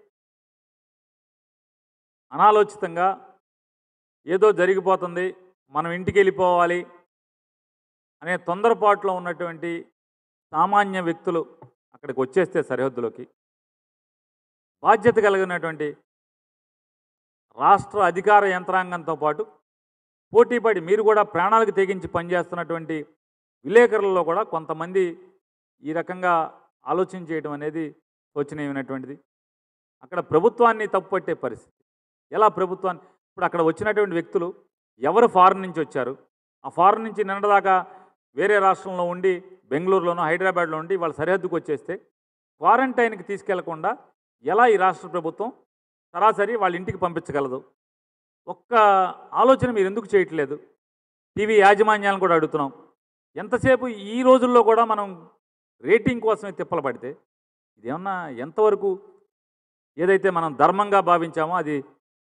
అనాలోచితంగా ఏదో జరిగిపోతుంది మనం ఇంటికి వెళ్ళిపోవాలి అనే తొందరపాటులో ఉన్నటువంటి సామాన్య వ్యక్తులు అక్కడికి వచ్చేస్తే సరిహద్దులోకి బాధ్యత కలిగినటువంటి రాష్ట్ర అధికార యంత్రాంగంతో పాటు పోటీపడి మీరు కూడా ప్రాణాలకు తెగించి పనిచేస్తున్నటువంటి విలేకరులలో కూడా కొంతమంది ఈ రకంగా ఆలోచన చేయడం అనేది శోచనీయమైనటువంటిది అక్కడ ప్రభుత్వాన్ని తప్పుపట్టే పరిస్థితి ఎలా ప్రభుత్వాన్ని ఇప్పుడు అక్కడ వచ్చినటువంటి వ్యక్తులు ఎవరు ఫారెన్ నుంచి వచ్చారు ఆ ఫారెన్ నుంచి నిన్నదాకా వేరే రాష్ట్రంలో ఉండి బెంగళూరులోనో హైదరాబాద్లో ఉండి వాళ్ళ సరిహద్దుకు వచ్చేస్తే క్వారంటైన్కి తీసుకెళ్లకుండా ఎలా ఈ రాష్ట్ర ప్రభుత్వం సరాసరి వాళ్ళ ఇంటికి పంపించగలదు ఒక్క ఆలోచన మీరు ఎందుకు చేయట్లేదు టీవీ యాజమాన్యాలను కూడా అడుగుతున్నాం ఎంతసేపు ఈ రోజుల్లో కూడా మనం రేటింగ్ కోసమే తిప్పలు పడితే ఇదేమన్నా ఎంతవరకు ఏదైతే మనం ధర్మంగా భావించామో అది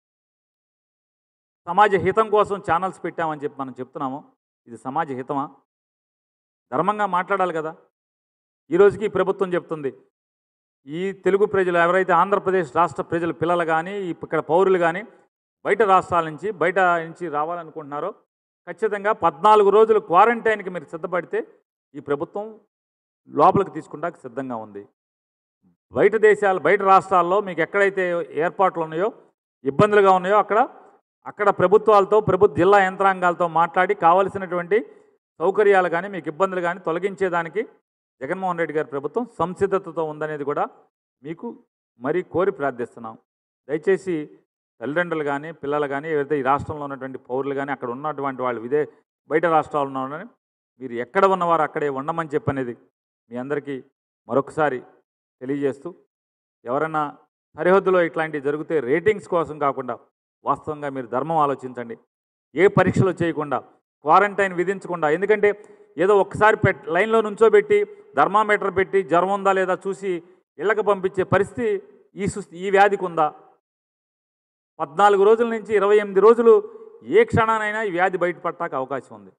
సమాజ హితం కోసం ఛానల్స్ పెట్టామని చెప్పి మనం చెప్తున్నామో ఇది సమాజ హితమా ధర్మంగా మాట్లాడాలి కదా ఈ రోజుకి ఈ ప్రభుత్వం చెప్తుంది ఈ తెలుగు ప్రజలు ఎవరైతే ఆంధ్రప్రదేశ్ రాష్ట్ర ప్రజలు పిల్లలు కానీ ఇక్కడ పౌరులు కానీ బయట రాష్ట్రాల నుంచి బయట నుంచి రావాలనుకుంటున్నారో ఖచ్చితంగా పద్నాలుగు రోజులు క్వారంటైన్కి మీరు సిద్ధపడితే ఈ ప్రభుత్వం లోపలికి తీసుకుంటానికి సిద్ధంగా ఉంది బయట దేశాలు బయట రాష్ట్రాల్లో మీకు ఎక్కడైతే ఏర్పాట్లు ఉన్నాయో ఇబ్బందులుగా ఉన్నాయో అక్కడ అక్కడ ప్రభుత్వాలతో ప్రభుత్వ జిల్లా యంత్రాంగాలతో మాట్లాడి కావలసినటువంటి సౌకర్యాలు కానీ మీకు ఇబ్బందులు కానీ తొలగించేదానికి జగన్మోహన్ రెడ్డి గారి ప్రభుత్వం సంసిద్ధతతో ఉందనేది కూడా మీకు మరీ కోరి ప్రార్థిస్తున్నాం దయచేసి తల్లిదండ్రులు కానీ పిల్లలు కానీ ఏదైతే ఈ రాష్ట్రంలో ఉన్నటువంటి పౌరులు కానీ అక్కడ ఉన్నటువంటి వాళ్ళు ఇదే బయట రాష్ట్రాల్లో ఉన్నారని మీరు ఎక్కడ ఉన్నవారు అక్కడే ఉండమని చెప్పనేది మీ అందరికీ మరొకసారి తెలియజేస్తూ ఎవరైనా సరిహద్దులో ఇట్లాంటివి జరిగితే రేటింగ్స్ కోసం కాకుండా వాస్తవంగా మీరు ధర్మం ఆలోచించండి ఏ పరీక్షలు చేయకుండా క్వారంటైన్ విధించకుండా ఎందుకంటే ఏదో ఒక్కసారి పెట్ లైన్లో నుంచోబెట్టి థర్మామీటర్ పెట్టి జ్వరం ఉందా లేదా చూసి ఇళ్ళకి పంపించే పరిస్థితి ఈ సుస్థి ఈ వ్యాధికి ఉందా పద్నాలుగు రోజుల నుంచి ఇరవై ఎనిమిది రోజులు ఏ క్షణానైనా ఈ వ్యాధి బయటపడటానికి అవకాశం ఉంది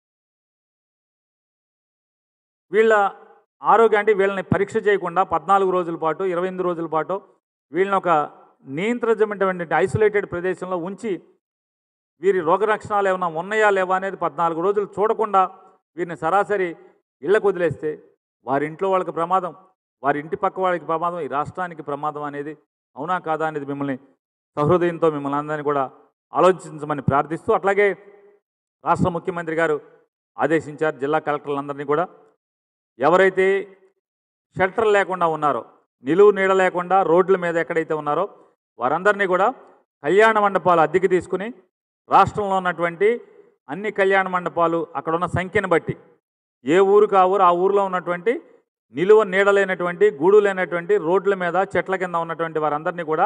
వీళ్ళ ఆరోగ్యం అంటే వీళ్ళని పరీక్ష చేయకుండా పద్నాలుగు రోజుల పాటు ఇరవై ఎనిమిది రోజుల పాటు వీళ్ళని ఒక నియంత్రించమైనటువంటి ఐసోలేటెడ్ ప్రదేశంలో ఉంచి వీరి రోగ లక్షణాలు ఏమైనా ఉన్నాయా లేవా అనేది పద్నాలుగు రోజులు చూడకుండా వీరిని సరాసరి ఇళ్ళకు వదిలేస్తే వారి ఇంట్లో వాళ్ళకి ప్రమాదం వారి ఇంటి పక్క వాళ్ళకి ప్రమాదం ఈ రాష్ట్రానికి ప్రమాదం అనేది అవునా కాదా అనేది మిమ్మల్ని సహృదయంతో మిమ్మల్ని అందరినీ కూడా ఆలోచించమని ప్రార్థిస్తూ అట్లాగే రాష్ట్ర ముఖ్యమంత్రి గారు ఆదేశించారు జిల్లా కలెక్టర్లందరినీ కూడా ఎవరైతే షెల్టర్ లేకుండా ఉన్నారో నిలువు నీడ లేకుండా రోడ్ల మీద ఎక్కడైతే ఉన్నారో వారందరినీ కూడా కళ్యాణ మండపాలు అద్దెకి తీసుకుని రాష్ట్రంలో ఉన్నటువంటి అన్ని కళ్యాణ మండపాలు అక్కడ ఉన్న సంఖ్యను బట్టి ఏ ఊరుకు ఆ ఊరు ఆ ఊరిలో ఉన్నటువంటి నిలువ నీడ లేనటువంటి గూడు లేనటువంటి రోడ్ల మీద చెట్ల కింద ఉన్నటువంటి వారందరినీ కూడా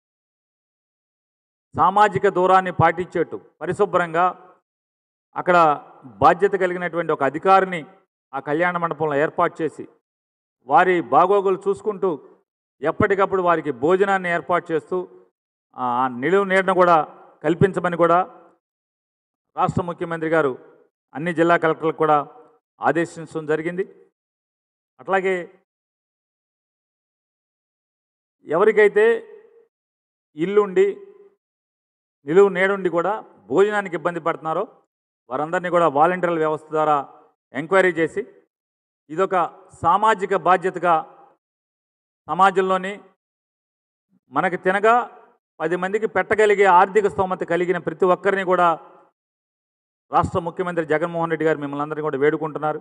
సామాజిక దూరాన్ని పాటించేట్టు పరిశుభ్రంగా అక్కడ బాధ్యత కలిగినటువంటి ఒక అధికారిని ఆ కళ్యాణ మండపంలో ఏర్పాటు చేసి వారి బాగోగులు చూసుకుంటూ ఎప్పటికప్పుడు వారికి భోజనాన్ని ఏర్పాటు చేస్తూ ఆ నిలువు నీడను కూడా కల్పించమని కూడా రాష్ట్ర ముఖ్యమంత్రి గారు అన్ని జిల్లా కలెక్టర్లకు కూడా ఆదేశించడం జరిగింది అట్లాగే ఎవరికైతే ఇల్లుండి నిలువు నేడుండి కూడా భోజనానికి ఇబ్బంది పడుతున్నారో వారందరినీ కూడా వాలంటీర్ల వ్యవస్థ ద్వారా ఎంక్వైరీ చేసి ఇదొక సామాజిక బాధ్యతగా సమాజంలోని మనకి తినగా పది మందికి పెట్టగలిగే ఆర్థిక స్తోమత కలిగిన ప్రతి ఒక్కరిని కూడా రాష్ట్ర ముఖ్యమంత్రి జగన్మోహన్ రెడ్డి గారు మిమ్మల్ని అందరినీ కూడా వేడుకుంటున్నారు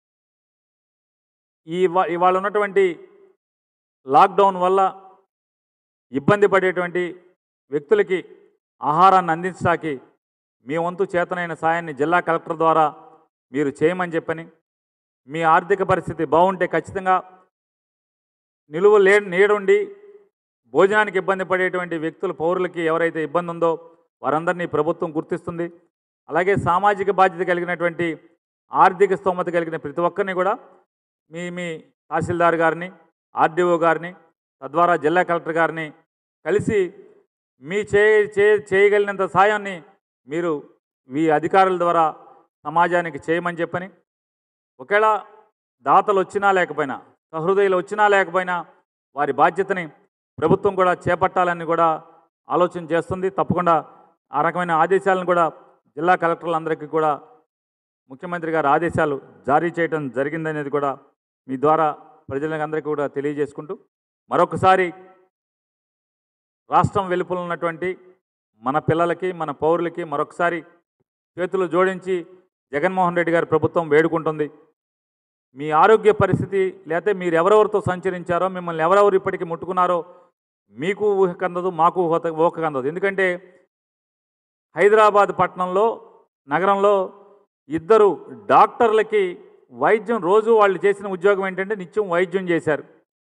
ఈ ఇవా- ఇవాళ ఉన్నటువంటి లాక్డౌన్ వల్ల ఇబ్బంది పడేటువంటి వ్యక్తులకి ఆహారాన్ని అందించడానికి మీ వంతు చేతనైన సాయాన్ని జిల్లా కలెక్టర్ ద్వారా మీరు చేయమని చెప్పని మీ ఆర్థిక పరిస్థితి బాగుంటే ఖచ్చితంగా నిలువ లే నీడుండి భోజనానికి ఇబ్బంది పడేటువంటి వ్యక్తులు పౌరులకి ఎవరైతే ఇబ్బంది ఉందో వారందరినీ ప్రభుత్వం గుర్తిస్తుంది అలాగే సామాజిక బాధ్యత కలిగినటువంటి ఆర్థిక స్తోమత కలిగిన ప్రతి ఒక్కరిని కూడా మీ మీ తహసీల్దార్ గారిని ఆర్డీఓ గారిని తద్వారా జిల్లా కలెక్టర్ గారిని కలిసి మీ చే చే- చేయగలిగినంత సాయాన్ని మీరు మీ అధికారుల ద్వారా సమాజానికి చేయమని చెప్పని ఒకవేళ దాతలు వచ్చినా లేకపోయినా సహృదయులు వచ్చినా లేకపోయినా వారి బాధ్యతని ప్రభుత్వం కూడా చేపట్టాలని కూడా ఆలోచన చేస్తుంది తప్పకుండా ఆ రకమైన ఆదేశాలను కూడా జిల్లా కలెక్టర్లందరికీ కూడా ముఖ్యమంత్రి గారి ఆదేశాలు జారీ చేయడం జరిగిందనేది కూడా మీ ద్వారా ప్రజలందరికీ కూడా తెలియజేసుకుంటూ మరొకసారి రాష్ట్రం వెలుపల ఉన్నటువంటి మన పిల్లలకి మన పౌరులకి మరొకసారి చేతులు జోడించి జగన్మోహన్ రెడ్డి గారి ప్రభుత్వం వేడుకుంటుంది మీ ఆరోగ్య పరిస్థితి లేకపోతే మీరు ఎవరెవరితో సంచరించారో మిమ్మల్ని ఎవరెవరు ఇప్పటికీ ముట్టుకున్నారో మీకు ఊహకందదు మాకు ఊహ ఊహకందదు ఎందుకంటే హైదరాబాద్ పట్టణంలో నగరంలో ఇద్దరు డాక్టర్లకి వైద్యం రోజు వాళ్ళు చేసిన ఉద్యోగం ఏంటంటే నిత్యం వైద్యం చేశారు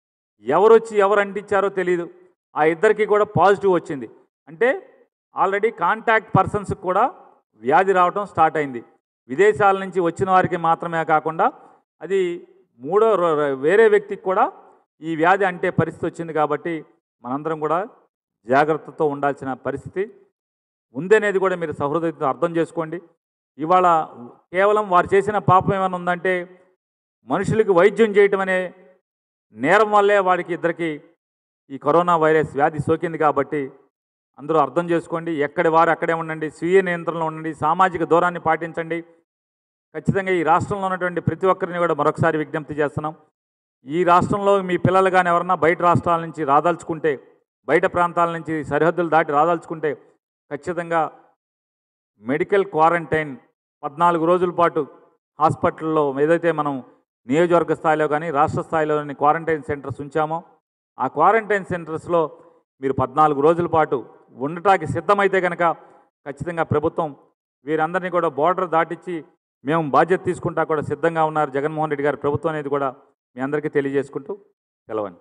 ఎవరు వచ్చి ఎవరు అంటించారో తెలియదు ఆ ఇద్దరికి కూడా పాజిటివ్ వచ్చింది అంటే ఆల్రెడీ కాంటాక్ట్ పర్సన్స్కి కూడా వ్యాధి రావడం స్టార్ట్ అయింది విదేశాల నుంచి వచ్చిన వారికి మాత్రమే కాకుండా అది మూడో రో- రో- వేరే వ్యక్తికి కూడా ఈ వ్యాధి అంటే పరిస్థితి వచ్చింది కాబట్టి మనందరం కూడా జాగ్రత్తతో ఉండాల్సిన పరిస్థితి ఉందనేది కూడా మీరు సహృదయంతో అర్థం చేసుకోండి ఇవాళ కేవలం వారు చేసిన పాపం ఏమైనా ఉందంటే మనుషులకు వైద్యం చేయటం అనే నేరం వల్లే వాడికి ఇద్దరికి ఈ కరోనా వైరస్ వ్యాధి సోకింది కాబట్టి అందరూ అర్థం చేసుకోండి ఎక్కడి వారు అక్కడే ఉండండి స్వీయ నియంత్రణలో ఉండండి సామాజిక దూరాన్ని పాటించండి ఖచ్చితంగా ఈ రాష్ట్రంలో ఉన్నటువంటి ప్రతి ఒక్కరిని కూడా మరొకసారి విజ్ఞప్తి చేస్తున్నాం ఈ రాష్ట్రంలో మీ పిల్లలు కానీ ఎవరన్నా బయట రాష్ట్రాల నుంచి రాదలుచుకుంటే బయట ప్రాంతాల నుంచి సరిహద్దులు దాటి రాదలుచుకుంటే ఖచ్చితంగా మెడికల్ క్వారంటైన్ పద్నాలుగు రోజుల పాటు హాస్పిటల్లో ఏదైతే మనం నియోజకవర్గ స్థాయిలో కానీ రాష్ట్ర స్థాయిలోని క్వారంటైన్ సెంటర్స్ ఉంచామో ఆ క్వారంటైన్ సెంటర్స్లో మీరు పద్నాలుగు రోజుల పాటు ఉండటానికి సిద్ధమైతే కనుక ఖచ్చితంగా ప్రభుత్వం వీరందరినీ కూడా బోర్డర్ దాటించి మేము బాధ్యత తీసుకుంటా కూడా సిద్ధంగా ఉన్నారు జగన్మోహన్ రెడ్డి గారి ప్రభుత్వం అనేది కూడా మీ అందరికీ తెలియజేసుకుంటూ సెలవండి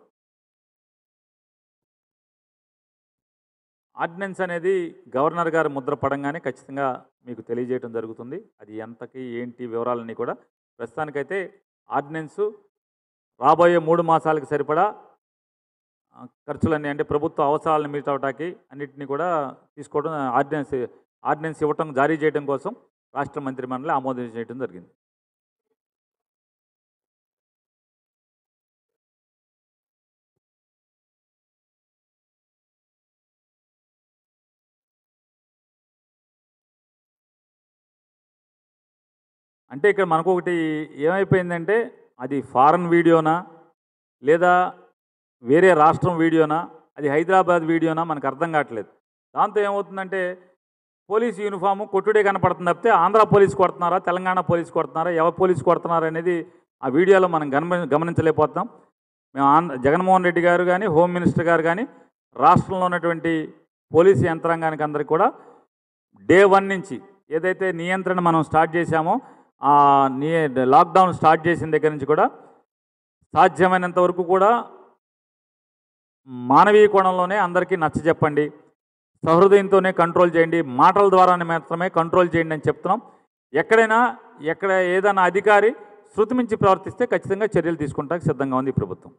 ఆర్డినెన్స్ అనేది గవర్నర్ గారు ముద్ర పడంగానే ఖచ్చితంగా మీకు తెలియజేయడం జరుగుతుంది అది ఎంతకి ఏంటి వివరాలన్నీ కూడా ప్రస్తుతానికైతే ఆర్డినెన్స్ రాబోయే మూడు మాసాలకు సరిపడా ఆ, ఖర్చులన్నీ అంటే ప్రభుత్వ అవసరాలను మీట్ అవటానికి అన్నింటినీ కూడా తీసుకోవడం ఆర్డినెన్స్ ఆర్డినెన్స్ ఇవ్వటం జారీ చేయడం కోసం రాష్ట్ర మంత్రి మండలి ఆమోదించడం జరిగింది అంటే ఇక్కడ మనకు ఒకటి ఏమైపోయిందంటే అది ఫారెన్ వీడియోనా లేదా వేరే రాష్ట్రం వీడియోనా అది హైదరాబాద్ వీడియోనా మనకు అర్థం కావట్లేదు దాంతో ఏమవుతుందంటే పోలీస్ యూనిఫాము కొట్టుడే కనపడుతుంది తప్పితే ఆంధ్ర పోలీస్ కొడుతున్నారా తెలంగాణ పోలీస్ కొడుతున్నారా ఎవరు పోలీస్ కొడుతున్నారా అనేది ఆ వీడియోలో మనం గమని గమనించలేకపోతున్నాం మేము ఆంధ్ర జగన్మోహన్ రెడ్డి గారు కానీ హోమ్ మినిస్టర్ గారు కానీ రాష్ట్రంలో ఉన్నటువంటి పోలీసు యంత్రాంగానికి అందరికీ కూడా డే వన్ నుంచి ఏదైతే నియంత్రణ మనం స్టార్ట్ చేశామో ఆ నీ లాక్డౌన్ స్టార్ట్ చేసిన దగ్గర నుంచి కూడా సాధ్యమైనంత వరకు కూడా మానవీయ కోణంలోనే అందరికీ నచ్చ చెప్పండి సహృదయంతోనే కంట్రోల్ చేయండి మాటల ద్వారానే మాత్రమే కంట్రోల్ చేయండి అని చెప్తున్నాం ఎక్కడైనా ఎక్కడ ఏదైనా అధికారి శృతి మించి ప్రవర్తిస్తే ఖచ్చితంగా చర్యలు తీసుకుంటానికి సిద్ధంగా ఉంది ఈ ప్రభుత్వం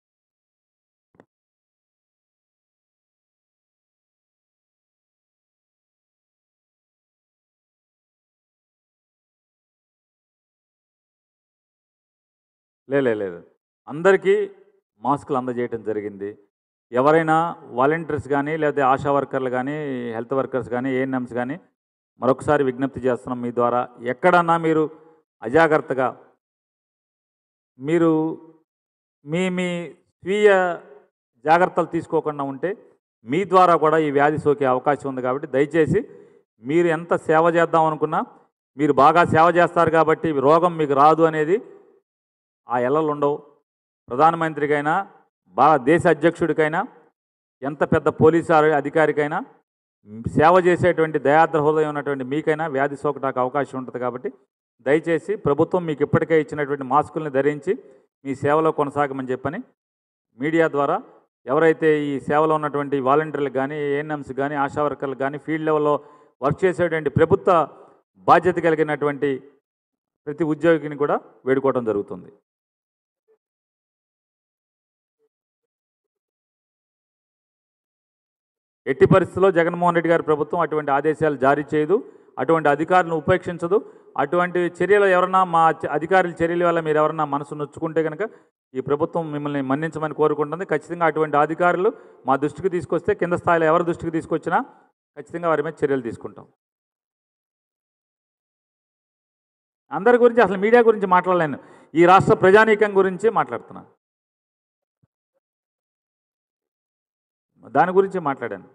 లే లే, లేదు అందరికీ మాస్కులు అందజేయటం జరిగింది ఎవరైనా వాలంటీర్స్ కానీ లేదా ఆశా వర్కర్లు కానీ హెల్త్ వర్కర్స్ కానీ ఏఎన్ఎంస్ కానీ మరొకసారి విజ్ఞప్తి చేస్తున్నాం మీ ద్వారా ఎక్కడన్నా మీరు అజాగ్రత్తగా మీరు మీ మీ స్వీయ జాగ్రత్తలు తీసుకోకుండా ఉంటే మీ ద్వారా కూడా ఈ వ్యాధి సోకే అవకాశం ఉంది కాబట్టి దయచేసి మీరు ఎంత సేవ చేద్దాం అనుకున్నా మీరు బాగా సేవ చేస్తారు కాబట్టి రోగం మీకు రాదు అనేది ఆ ఎల్లలు ఉండవు ప్రధానమంత్రికైనా బా దేశ అధ్యక్షుడికైనా ఎంత పెద్ద పోలీసు అర- అధికారికైనా మ్, సేవ చేసేటువంటి దయాద్ర హృదయం ఉన్నటువంటి మీకైనా వ్యాధి సోకటానికి అవకాశం ఉంటుంది కాబట్టి దయచేసి ప్రభుత్వం మీకు ఇప్పటికే ఇచ్చినటువంటి మాస్కుల్ని ధరించి మీ సేవలో కొనసాగమని చెప్పని మీడియా ద్వారా ఎవరైతే ఈ సేవలో ఉన్నటువంటి వాలంటీర్లకు కానీ ఏఎన్ఎంస్ కానీ ఆశా వర్కర్లకు కానీ ఫీల్డ్ లెవెల్లో వర్క్ చేసేటువంటి ప్రభుత్వ బాధ్యత కలిగినటువంటి ప్రతి ఉద్యోగిని కూడా వేడుకోవడం జరుగుతుంది ఎట్టి పరిస్థితుల్లో జగన్మోహన్ రెడ్డి గారి ప్రభుత్వం అటువంటి ఆదేశాలు జారీ చేయదు అటువంటి అధికారులను ఉపేక్షించదు అటువంటి చర్యలు ఎవరన్నా మా చ- అధికారుల చర్యల వల్ల మీరు ఎవరన్నా మనసు నొచ్చుకుంటే కనుక ఈ ప్రభుత్వం మిమ్మల్ని మన్నించమని కోరుకుంటుంది ఖచ్చితంగా అటువంటి అధికారులు మా దృష్టికి తీసుకొస్తే కింద స్థాయిలో ఎవరి దృష్టికి తీసుకొచ్చినా ఖచ్చితంగా వారి మీద చర్యలు తీసుకుంటాం అందరి గురించి అసలు మీడియా గురించి మాట్లాడలేను ఈ రాష్ట్ర ప్రజానీకం గురించి మాట్లాడుతున్నాను దాని గురించి మాట్లాడాను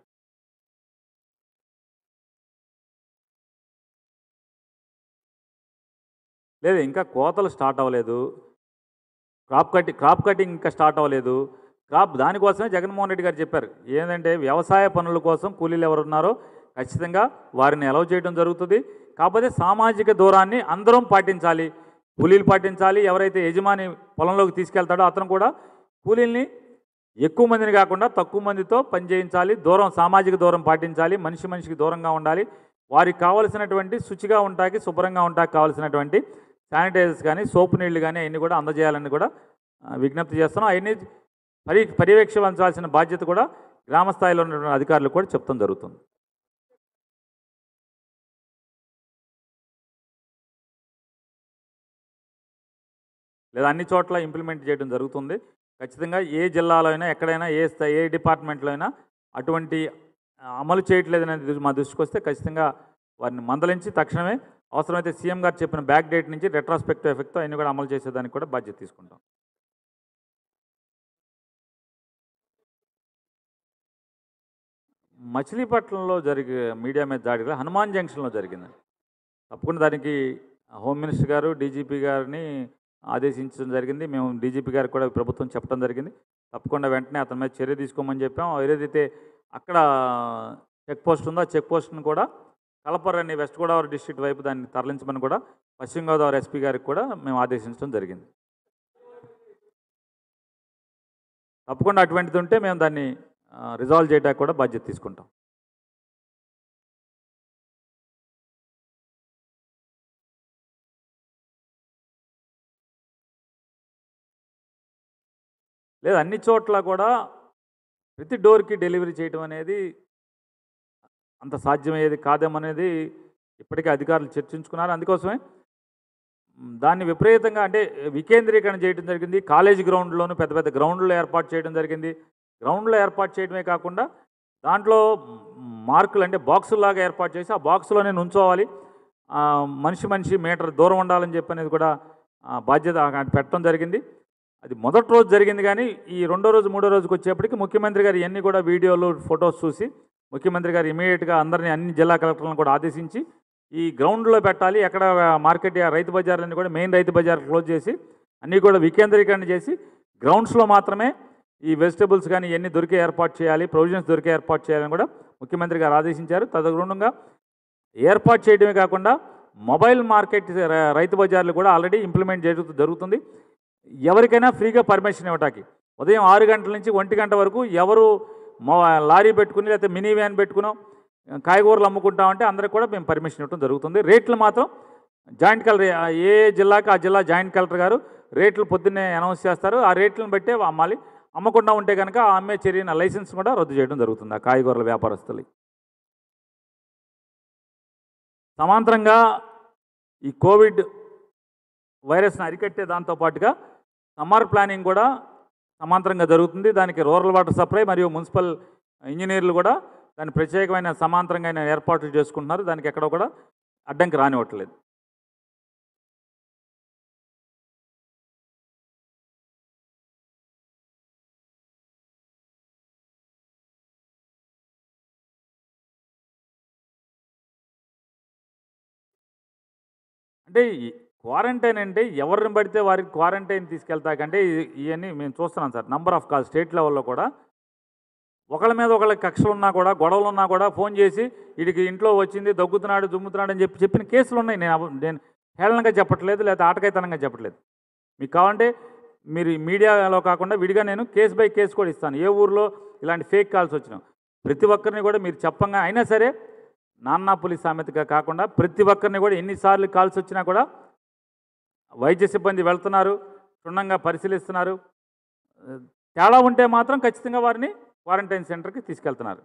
లేదు ఇంకా కోతలు స్టార్ట్ అవ్వలేదు క్రాప్ కటింగ్ క్రాప్ కటింగ్ ఇంకా స్టార్ట్ అవ్వలేదు క్రాప్ దానికోసమే జగన్మోహన్ రెడ్డి గారు చెప్పారు ఏంటంటే వ్యవసాయ పనుల కోసం కూలీలు ఎవరు ఉన్నారో ఖచ్చితంగా వారిని అలౌ చేయడం జరుగుతుంది కాకపోతే సామాజిక దూరాన్ని అందరం పాటించాలి కూలీలు పాటించాలి ఎవరైతే యజమాని పొలంలోకి తీసుకెళ్తాడో అతను కూడా కూలీల్ని ఎక్కువ మందిని కాకుండా తక్కువ మందితో పని చేయించాలి దూరం సామాజిక దూరం పాటించాలి మనిషి మనిషికి దూరంగా ఉండాలి వారికి కావలసినటువంటి శుచిగా ఉంటాకి శుభ్రంగా ఉంటాకి కావాల్సినటువంటి శానిటైజర్స్ కానీ సోపు నీళ్లు కానీ అవన్నీ కూడా అందజేయాలని కూడా ఆ, విజ్ఞప్తి చేస్తున్నాం అవన్నీ పరి పర్యవేక్షించాల్సిన బాధ్యత కూడా గ్రామ స్థాయిలో ఉన్నటువంటి అధికారులకు కూడా చెప్తాం జరుగుతుంది లేదా అన్ని చోట్ల ఇంప్లిమెంట్ చేయడం జరుగుతుంది ఖచ్చితంగా ఏ జిల్లాలో అయినా ఎక్కడైనా ఏ స్థా ఏ డిపార్ట్మెంట్లో అయినా అటువంటి ఆ, అమలు చేయట్లేదు అనేది మా దృష్టికి వస్తే ఖచ్చితంగా వారిని మందలించి తక్షణమే అవసరమైతే సీఎం గారు చెప్పిన బ్యాక్ డేట్ నుంచి రెట్రాస్పెక్టివ్ ఎఫెక్ట్తో అన్ని కూడా అమలు చేసేదానికి కూడా బాధ్యత తీసుకుంటాం మచిలీపట్నంలో జరిగే మీడియా మీద దాడి కూడా హనుమాన్ జంక్షన్లో జరిగింది తప్పకుండా దానికి హోమ్ మినిస్టర్ గారు డీజీపీ గారిని ఆదేశించడం జరిగింది మేము డీజీపీ గారికి కూడా ప్రభుత్వం చెప్పడం జరిగింది తప్పకుండా వెంటనే అతని మీద చర్య తీసుకోమని చెప్పాం ఏదైతే అక్కడ చెక్ పోస్ట్ ఉందో ఆ చెక్ పోస్ట్ను కూడా కలపరని వెస్ట్ గోదావరి డిస్ట్రిక్ట్ వైపు దాన్ని తరలించమని కూడా పశ్చిమ గోదావరి ఎస్పీ గారికి కూడా మేము ఆదేశించడం జరిగింది తప్పకుండా అటువంటిది ఉంటే మేము దాన్ని రిజాల్వ్ చేయడానికి కూడా బాధ్యత తీసుకుంటాం లేదు అన్ని చోట్ల కూడా ప్రతి డోర్కి డెలివరీ చేయడం అనేది అంత సాధ్యమయ్యేది కాదేమనేది ఇప్పటికే అధికారులు చర్చించుకున్నారు అందుకోసమే మ్, దాన్ని విపరీతంగా అంటే వికేంద్రీకరణ చేయడం జరిగింది కాలేజీ గ్రౌండ్లోనూ పెద్ద పెద్ద గ్రౌండ్లో ఏర్పాటు చేయడం జరిగింది గ్రౌండ్లో ఏర్పాటు చేయడమే కాకుండా దాంట్లో మ్, మార్కులు అంటే బాక్సులాగా ఏర్పాటు చేసి ఆ బాక్సులోనే నుంచోవాలి ఆ, మనిషి మనిషి మీటర్ దూరం ఉండాలని చెప్పి అనేది కూడా ఆ, బాధ్యత ఆ- పెట్టడం జరిగింది అది మొదటి రోజు జరిగింది కానీ ఈ రెండో రోజు మూడో రోజుకి వచ్చేప్పటికి ముఖ్యమంత్రి గారు ఇవన్నీ కూడా వీడియోలు ఫొటోస్ చూసి ముఖ్యమంత్రి గారు ఇమీడియట్గా అందరినీ అన్ని జిల్లా కలెక్టర్లను కూడా ఆదేశించి ఈ గ్రౌండ్లో పెట్టాలి ఎక్కడ మార్కెట్ యా- రైతు బజార్లన్నీ కూడా మెయిన్ రైతు బజార్ క్లోజ్ చేసి అన్నీ కూడా వికేంద్రీకరణ చేసి గ్రౌండ్స్లో మాత్రమే ఈ వెజిటబుల్స్ కానీ ఇవన్నీ దొరికే ఏర్పాటు చేయాలి ప్రొవిజన్స్ దొరికే ఏర్పాటు చేయాలని కూడా ముఖ్యమంత్రి గారు ఆదేశించారు తదనుగుణంగా ఏర్పాటు చేయడమే కాకుండా మొబైల్ మార్కెట్ ర- రైతు బజార్లు కూడా ఆల్రెడీ ఇంప్లిమెంట్ జరుగు జరుగుతుంది ఎవరికైనా ఫ్రీగా పర్మిషన్ ఇవ్వటానికి ఉదయం ఆరు గంటల నుంచి ఒంటి గంట వరకు ఎవరు మొ లారీ పెట్టుకుని లేకపోతే మినీ వ్యాన్ పెట్టుకునో కాయగూరలు అమ్ముకుంటామంటే అందరికి కూడా మేము పర్మిషన్ ఇవ్వడం జరుగుతుంది రేట్లు మాత్రం జాయింట్ కలెక్టర్ ఏ జిల్లాకి ఆ జిల్లా జాయింట్ కలెక్టర్ గారు రేట్లు పొద్దున్నే అనౌన్స్ చేస్తారు ఆ రేట్లను బట్టే అమ్మాలి అమ్మకుండా ఉంటే కనుక ఆ అమ్మే చర్యన లైసెన్స్ కూడా రద్దు చేయడం జరుగుతుంది ఆ కాయగూరల వ్యాపారస్తులు సమాంతరంగా ఈ కోవిడ్ వైరస్ని అరికట్టే దాంతో పాటుగా సమ్మర్ ప్లానింగ్ కూడా సమాంతరంగా జరుగుతుంది దానికి రూరల్ వాటర్ సప్లై మరియు మున్సిపల్ ఇంజనీర్లు కూడా దాని ప్రత్యేకమైన సమాంతరంగా అయిన ఏర్పాట్లు చేసుకుంటున్నారు దానికి ఎక్కడ కూడా అడ్డంకి రానివ్వట్లేదు అంటే ఈ క్వారంటైన్ అంటే ఎవరిని పడితే వారికి క్వారంటైన్ తీసుకెళ్తాకంటే ఇ- ఇవన్నీ మేము చూస్తున్నాం sir number of call state లెవెల్లో కూడా ఒకళ్ళ మీద ఒకళ్ళకి కక్షలు ఉన్నా కూడా గొడవలు ఉన్నా కూడా ఫోన్ చేసి వీడికి ఇంట్లో వచ్చింది దగ్గుతున్నాడు దుమ్ముతున్నాడు అని చెప్పి చెప్పిన కేసులు ఉన్నాయి నేను అవ- నేను హేళనగా చెప్పట్లేదు లేదా ఆటకాయతనంగా చెప్పట్లేదు మీకు కావాలంటే మీరు ఈ మీడియాలో కాకుండా విడిగా నేను కేసు బై కేసు కూడా ఇస్తాను ఏ ఊర్లో ఇలాంటి ఫేక్ కాల్స్ వచ్చినా ప్రతి ఒక్కరిని కూడా మీరు చెప్పంగా అయినా సరే నాన్న పులి సామెతగా కాకుండా ప్రతి ఒక్కరిని కూడా ఎన్నిసార్లు కాల్స్ వచ్చినా కూడా వైద్య సిబ్బంది వెళ్తున్నారు క్షుణ్ణంగా పరిశీలిస్తున్నారు ఆ, తేడా ఉంటే మాత్రం ఖచ్చితంగా వారిని క్వారంటైన్ సెంటర్కి తీసుకెళ్తున్నారు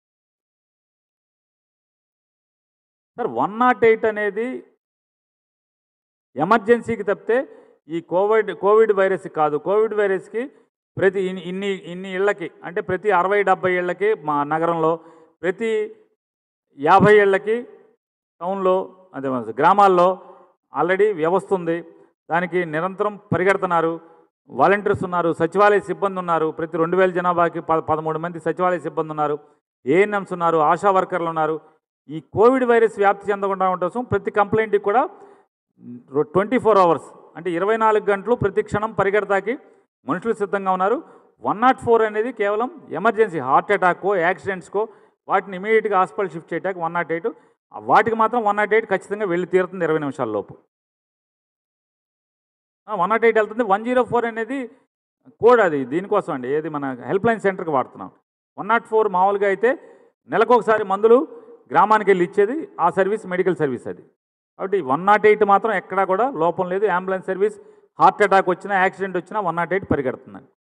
సార్ వన్ నాట్ ఎయిట్ అనేది ఎమర్జెన్సీకి తప్పితే ఈ కోవిడ్ కోవిడ్ వైరస్ కాదు కోవిడ్ వైరస్కి ప్రతి ఇన్ని ఇన్ని ఇన్ని ఇళ్ళకి అంటే ప్రతి అరవై డెబ్బై ఇళ్ళకి మా నగరంలో ప్రతి యాభై ఏళ్ళకి టౌన్లో అదే మన గ్రామాల్లో ఆల్రెడీ వ్యవస్థ ఉంది దానికి నిరంతరం పరిగెడుతున్నారు వాలంటీర్స్ ఉన్నారు సచివాలయ సిబ్బంది ఉన్నారు ప్రతి రెండు వేల జనాభాకి ప పదమూడు మంది సచివాలయ సిబ్బంది ఉన్నారు ఏఎన్ఎంస్ ఉన్నారు ఆశా వర్కర్లు ఉన్నారు ఈ కోవిడ్ వైరస్ వ్యాప్తి చెందకుండా ఉండటం కోసం ప్రతి కంప్లైంట్కి కూడా ట్వంటీ ఫోర్ అవర్స్ అంటే ఇరవై నాలుగు గంటలు ప్రతి క్షణం పరిగెడతాకి మనుషులు సిద్ధంగా ఉన్నారు వన్ నాట్ ఫోర్ అనేది కేవలం ఎమర్జెన్సీ హార్ట్ అటాక్కో యాక్సిడెంట్స్కో వాటిని ఇమీడియట్గా హాస్పిటల్ షిఫ్ట్ చేయడానికి వన్ నాట్ ఎయిట్ వాటికి మాత్రం వన్ నాట్ ఎయిట్ ఖచ్చితంగా వెళ్ళి తీరుతుంది ఇరవై నిమిషాల లోపు వన్ నాట్ ఎయిట్ వెళ్తుంది వన్ జీరో ఫోర్ అనేది కోడ్ అది దీనికోసం అండి ఏది మన హెల్ప్ లైన్ సెంటర్కి వాడుతున్నాం వన్ నాట్ ఫోర్ మామూలుగా అయితే నెలకు ఒకసారి మందులు గ్రామానికి వెళ్ళి ఇచ్చేది ఆ సర్వీస్ మెడికల్ సర్వీస్ అది కాబట్టి వన్ నాట్ ఎయిట్ మాత్రం ఎక్కడా కూడా లోపం లేదు అంబులెన్స్ సర్వీస్ హార్ట్ అటాక్ వచ్చినా యాక్సిడెంట్ వచ్చినా వన్ నాట్ ఎయిట్ పరిగెడుతుందండి